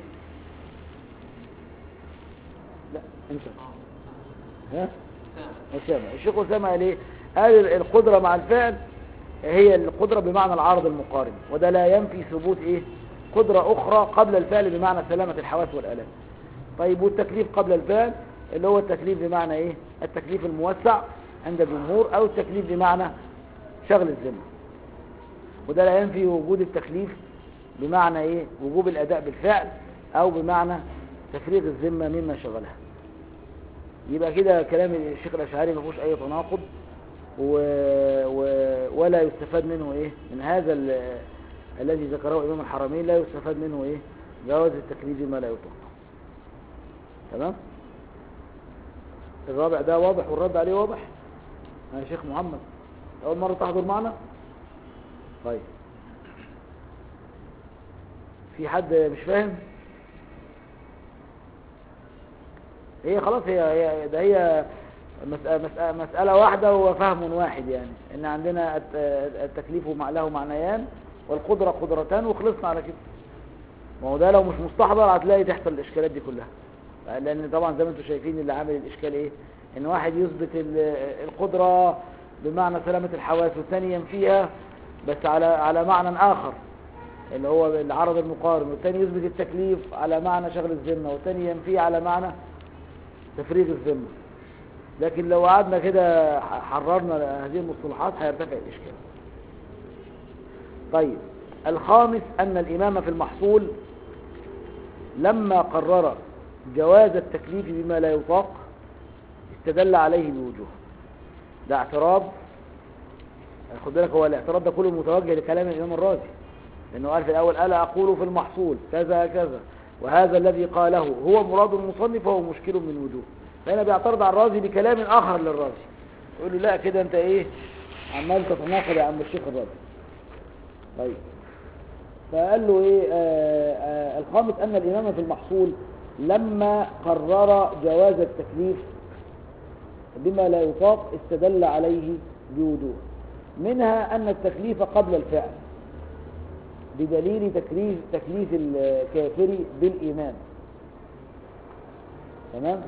لا انت ها أسامة الشيخ أسامة قال إيه قال القدرة مع الفعل هي القدرة بمعنى العرض المقارن وده لا ينفي ثبوت إيه قدرة أخرى قبل الفعل بمعنى سلامة الحواس والآلام طيب والتكليف قبل الفعل اللي هو التكليف بمعنى إيه التكليف الموسع عند الجمهور أو التكليف بمعنى شغل الذمة وده لا ينفي وجود التكليف بمعنى إيه وجوب الأداء بالفعل أو بمعنى تفريغ الذمة مما شغلها يبقى كده كلام الشيخ الأشعري ما فيهوش أي تناقض و... و... ولا يستفاد منه إيه من هذا ال... الذي ذكره إمام الحرمين لا يستفاد منه إيه جواز التكليف بما لا يطاق تمام الرابع ده واضح والرد عليه واضح يا شيخ محمد أول مرة تحضر معنا طيب في حد مش فاهم هي خلاص هي هي ده هي مسألة, مسألة, مسألة واحدة وفهم واحد يعني ان عندنا التكليف له معنيان والقدرة قدرتان وخلصنا على كده ما هو ده لو مش مستحضر هتلاقي تحصل الاشكالات دي كلها لان طبعا زي ما انتم شايفين اللي عامل الاشكال ايه ان واحد يثبت القدرة بمعنى سلامة الحواس والثاني ينفيها بس على على معنى اخر اللي هو العرض المقارن والثاني يثبت التكليف على معنى شغل الذمة والثاني ينفيه على معنى تفريغ الذمة لكن لو قعدنا كده حررنا هذه المصطلحات هيرتفع الإشكال طيب الخامس أن الإمام في المحصول لما قرر جواز التكليف بما لا يطاق استدل عليه بوجوه ده اعتراض خد بالك هو الاعتراض ده كله متوجه لكلام الإمام الرازي لأنه قال في الأول ألا أقول في المحصول كذا كذا وهذا الذي قاله هو مراد المصنف وهو مشكل من وجوه فهنا بيعترض على الرازي بكلام آخر للرازي يقول له لا كده انت ايه عمال تتناقض يا عم الشيخ الرازي طيب فقال له ايه آآ آآ الخامس ان الامام في المحصول لما قرر جواز التكليف بما لا يطاق استدل عليه بوجوه منها ان التكليف قبل الفعل بدليل تكليف تكليف الكافر بالايمان تمام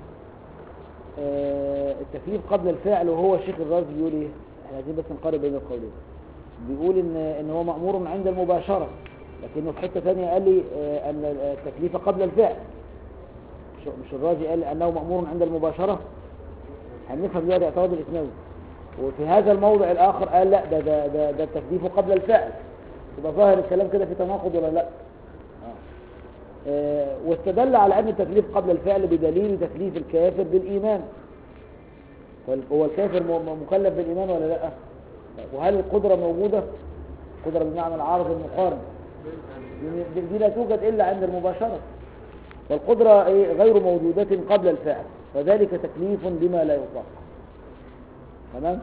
آه التكليف قبل الفعل وهو الشيخ الرازي بيقول ايه احنا عايزين بس نقارن بين القولين بيقول ان ان هو مأمور عند المباشرة لكنه في حتة ثانية قال لي آه ان التكليف قبل الفعل مش, مش الرازي قال انه مأمور عند المباشرة هنفهم دلوقتي اعتراض الاسنوي وفي هذا الموضع الاخر قال لا ده ده ده, ده التكليف قبل الفعل يبقى ظاهر الكلام كده في تناقض ولا لا آه. آه واستدل على ان التكليف قبل الفعل بدليل تكليف الكافر بالايمان هو الكافر مكلف بالايمان ولا لا وهل القدرة موجودة قدرة بمعنى العارض المقارن دي لا توجد الا عند المباشرة والقدرة ايه غير موجودة قبل الفعل فذلك تكليف بما لا يطاق تمام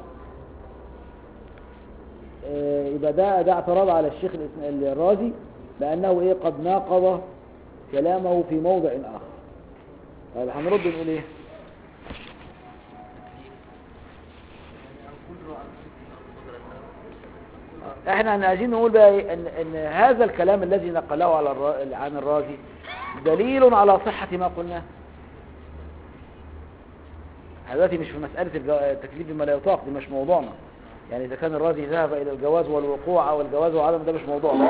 يبقى ده ده اعتراض على الشيخ الرازي بأنه ايه قد ناقض كلامه في موضع آخر طيب هنرد نقول ايه احنا عايزين نقول بقى ايه ان, ان هذا الكلام الذي نقله على الرا... عن الرازي دليل على صحة ما قلناه دلوقتي مش في مسألة التكليف بما لا يطاق دي مش موضوعنا يعني إذا كان الرازي ذهب إلى الجواز والوقوع أو الجواز وعدم ده مش موضوعنا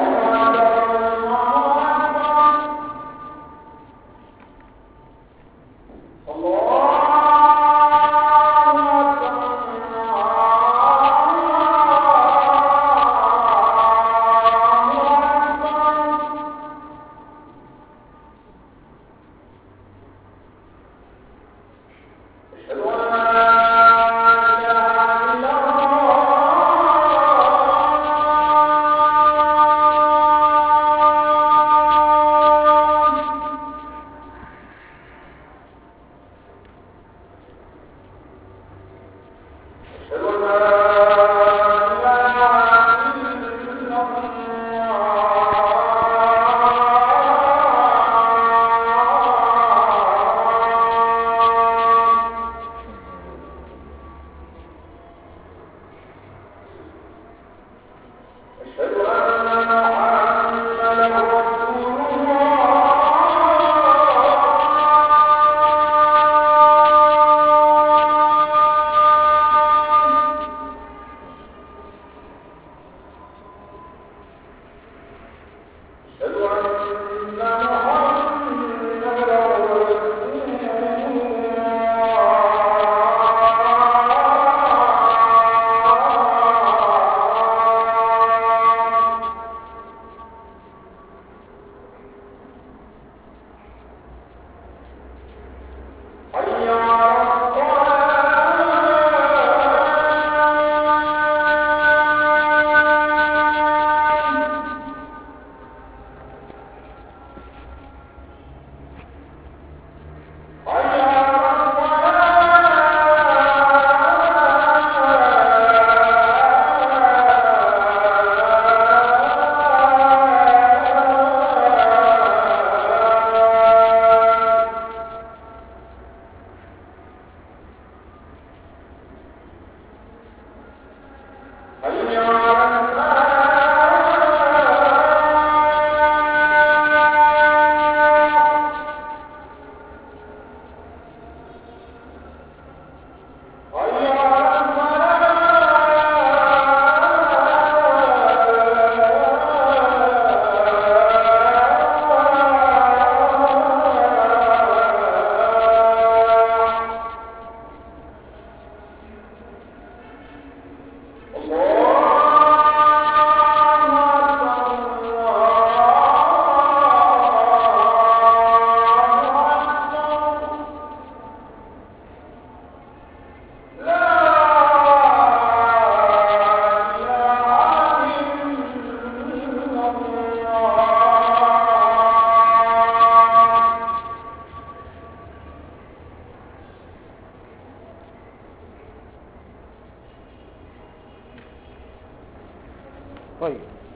طيب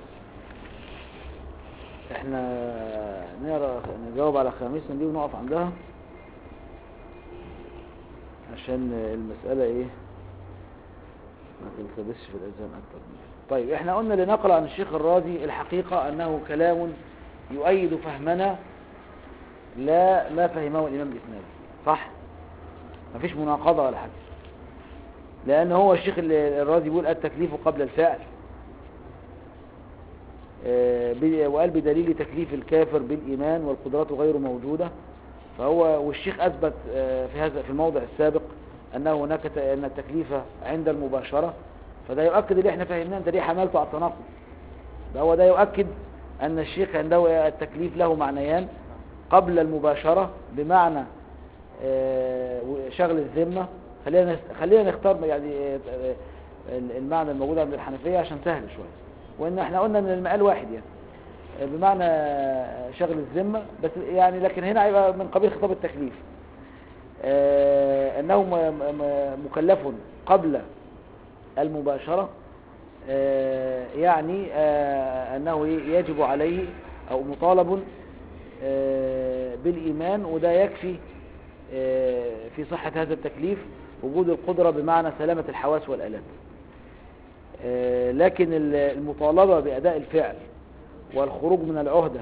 احنا نقرا نجاوب على خامسا دي ونقف عندها عشان المسألة ايه ما تلتبسش في الأذهان أكتر من كده. طيب احنا قلنا لنقل عن الشيخ الرازي الحقيقة أنه كلام يؤيد فهمنا لا ما فهمه الإمام الإسنادي صح؟ مفيش مناقضة ولا حاجة لأن هو الشيخ الرازي بيقول التكليف قبل الفعل آه، ب- وقال بدليل تكليف الكافر بالإيمان والقدرات غير موجودة فهو والشيخ أثبت آه، في هذا في الموضع السابق أنه هناك ت- أن التكليف عند المباشرة فده يؤكد اللي احنا فهمناه انت ليه حملته على التناقض ده هو ده يؤكد أن الشيخ عنده التكليف له معنيان قبل المباشرة بمعنى آه، شغل الذمة خلينا نس- خلينا نختار يعني آه، آه، المعنى الموجود عند الحنفية عشان سهل شوية وان احنا قلنا ان المقال واحد يعني آه، بمعنى شغل الذمة بس يعني لكن هنا هيبقى من قبيل خطاب التكليف آه، انه م- م- مكلف قبل المباشرة آه، يعني آه، انه يجب عليه او مطالب آه، بالإيمان وده يكفي آه، في صحة هذا التكليف وجود القدرة بمعنى سلامة الحواس والآلات آه، لكن ال- المطالبة بأداء الفعل والخروج من العهدة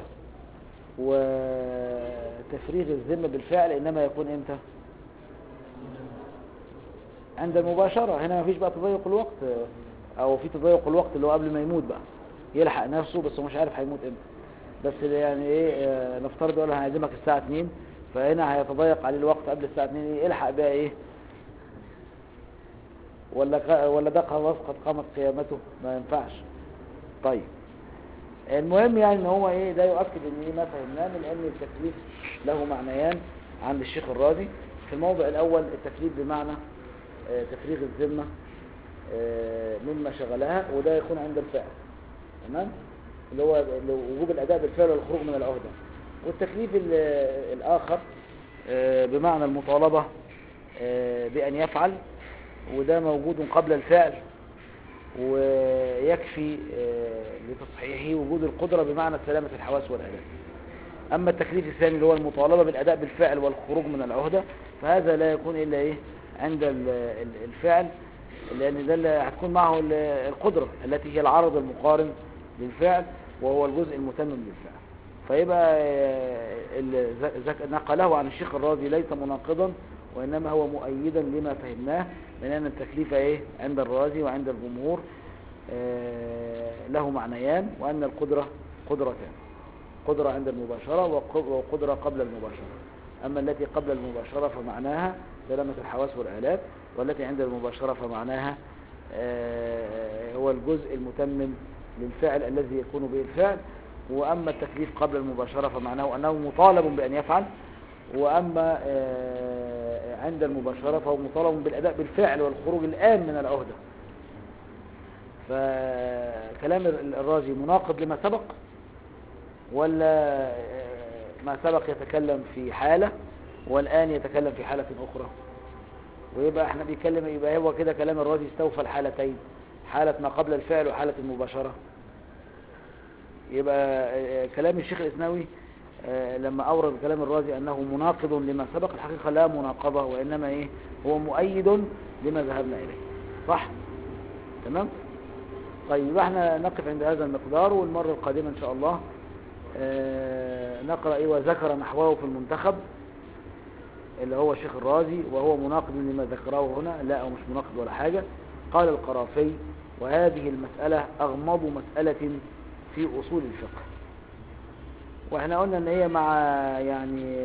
وتفريغ الذمة بالفعل إنما يكون إمتى عند المباشرة هنا مفيش بقى تضيق الوقت آه، أو في تضيق الوقت اللي هو قبل ما يموت بقى يلحق نفسه بس هو مش عارف هيموت إمتى بس يعني إيه آه، نفترض يقول له هنعزمك الساعة 2 فهنا هيتضيق عليه الوقت قبل الساعة 2 إيه يلحق بقى إيه ولا ق- ولا ده خلاص قد قامت قيامته ما ينفعش طيب المهم يعني ان هو ايه ده يؤكد ان ايه ما فهمناه من ان التكليف له معنيان عند الشيخ الرازي في الموضع الاول التكليف بمعنى آه، تفريغ الذمة آه، مما شغلها وده يكون عند الفعل تمام اللي هو اللي هو وجوب الاداء بالفعل والخروج من العهدة والتكليف ال- الاخر آه، بمعنى المطالبة آه، بان يفعل وده موجود قبل الفعل ويكفي آه، لتصحيحه وجود القدرة بمعنى سلامة الحواس والآلات أما التكليف الثاني اللي هو المطالبة بالأداء بالفعل والخروج من العهدة فهذا لا يكون إلا إيه عند ال- ال- الفعل لأن ده اللي هتكون معه ال- القدرة التي هي العرض المقارن للفعل وهو الجزء المتمم للفعل فيبقى آه، ال- ذ- ذك- نقله عن الشيخ الرازي ليس مناقضا وإنما هو مؤيدا لما فهمناه من أن التكليف إيه عند الرازي وعند الجمهور آه، له معنيان وأن القدرة قدرتان قدرة عند المباشرة وق- وقدرة قبل المباشرة أما التي قبل المباشرة فمعناها سلامة الحواس والآلات والتي عند المباشرة فمعناها آه، هو الجزء المتمم للفعل الذي يكون به الفعل وأما التكليف قبل المباشرة فمعناه أنه مطالب بأن يفعل وأما آه، عند المباشرة فهو مطالب بالأداء بالفعل والخروج الآن من العهدة فكلام الرازي مناقض لما سبق ولا آه، ما سبق يتكلم في حالة والآن يتكلم في حالة أخرى ويبقى احنا بيتكلم يبقى هو كده كلام الرازي استوفى الحالتين حالة ما قبل الفعل وحالة المباشرة يبقى آه، كلام الشيخ الإسناوي آه، لما أورد كلام الرازي أنه مناقض لما سبق الحقيقة لا مناقضة وإنما إيه هو مؤيد لما ذهبنا إليه صح تمام طيب يبقى احنا نقف عند هذا المقدار والمرة القادمة إن شاء الله آه، نقرأ إيه وذكر نحوه في المنتخب اللي هو الشيخ الرازي وهو مناقض لما ذكره هنا لا هو مش مناقض ولا حاجة قال القرافي وهذه المسألة أغمض مسألة في أصول الفقه واحنا قلنا ان هي مع يعني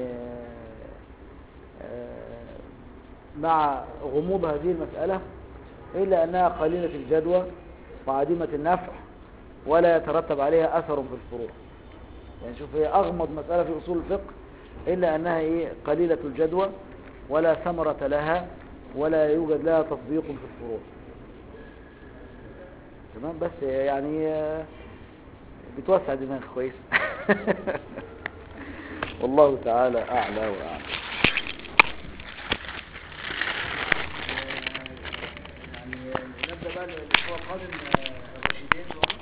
آه، مع غموض هذه المسألة إلا أنها قليلة الجدوى وعديمة النفع ولا يترتب عليها أثر في الفروع يعني شوف هي أغمض مسألة في أصول الفقه إلا أنها إيه قليلة الجدوى ولا ثمرة لها ولا يوجد لها تطبيق في الفروع تمام بس يعني آه، بتوسع دماغ كويس والله تعالى أعلى وأعلى يعني نبدأ بقى الأسبوع القادم آه، الرشيدين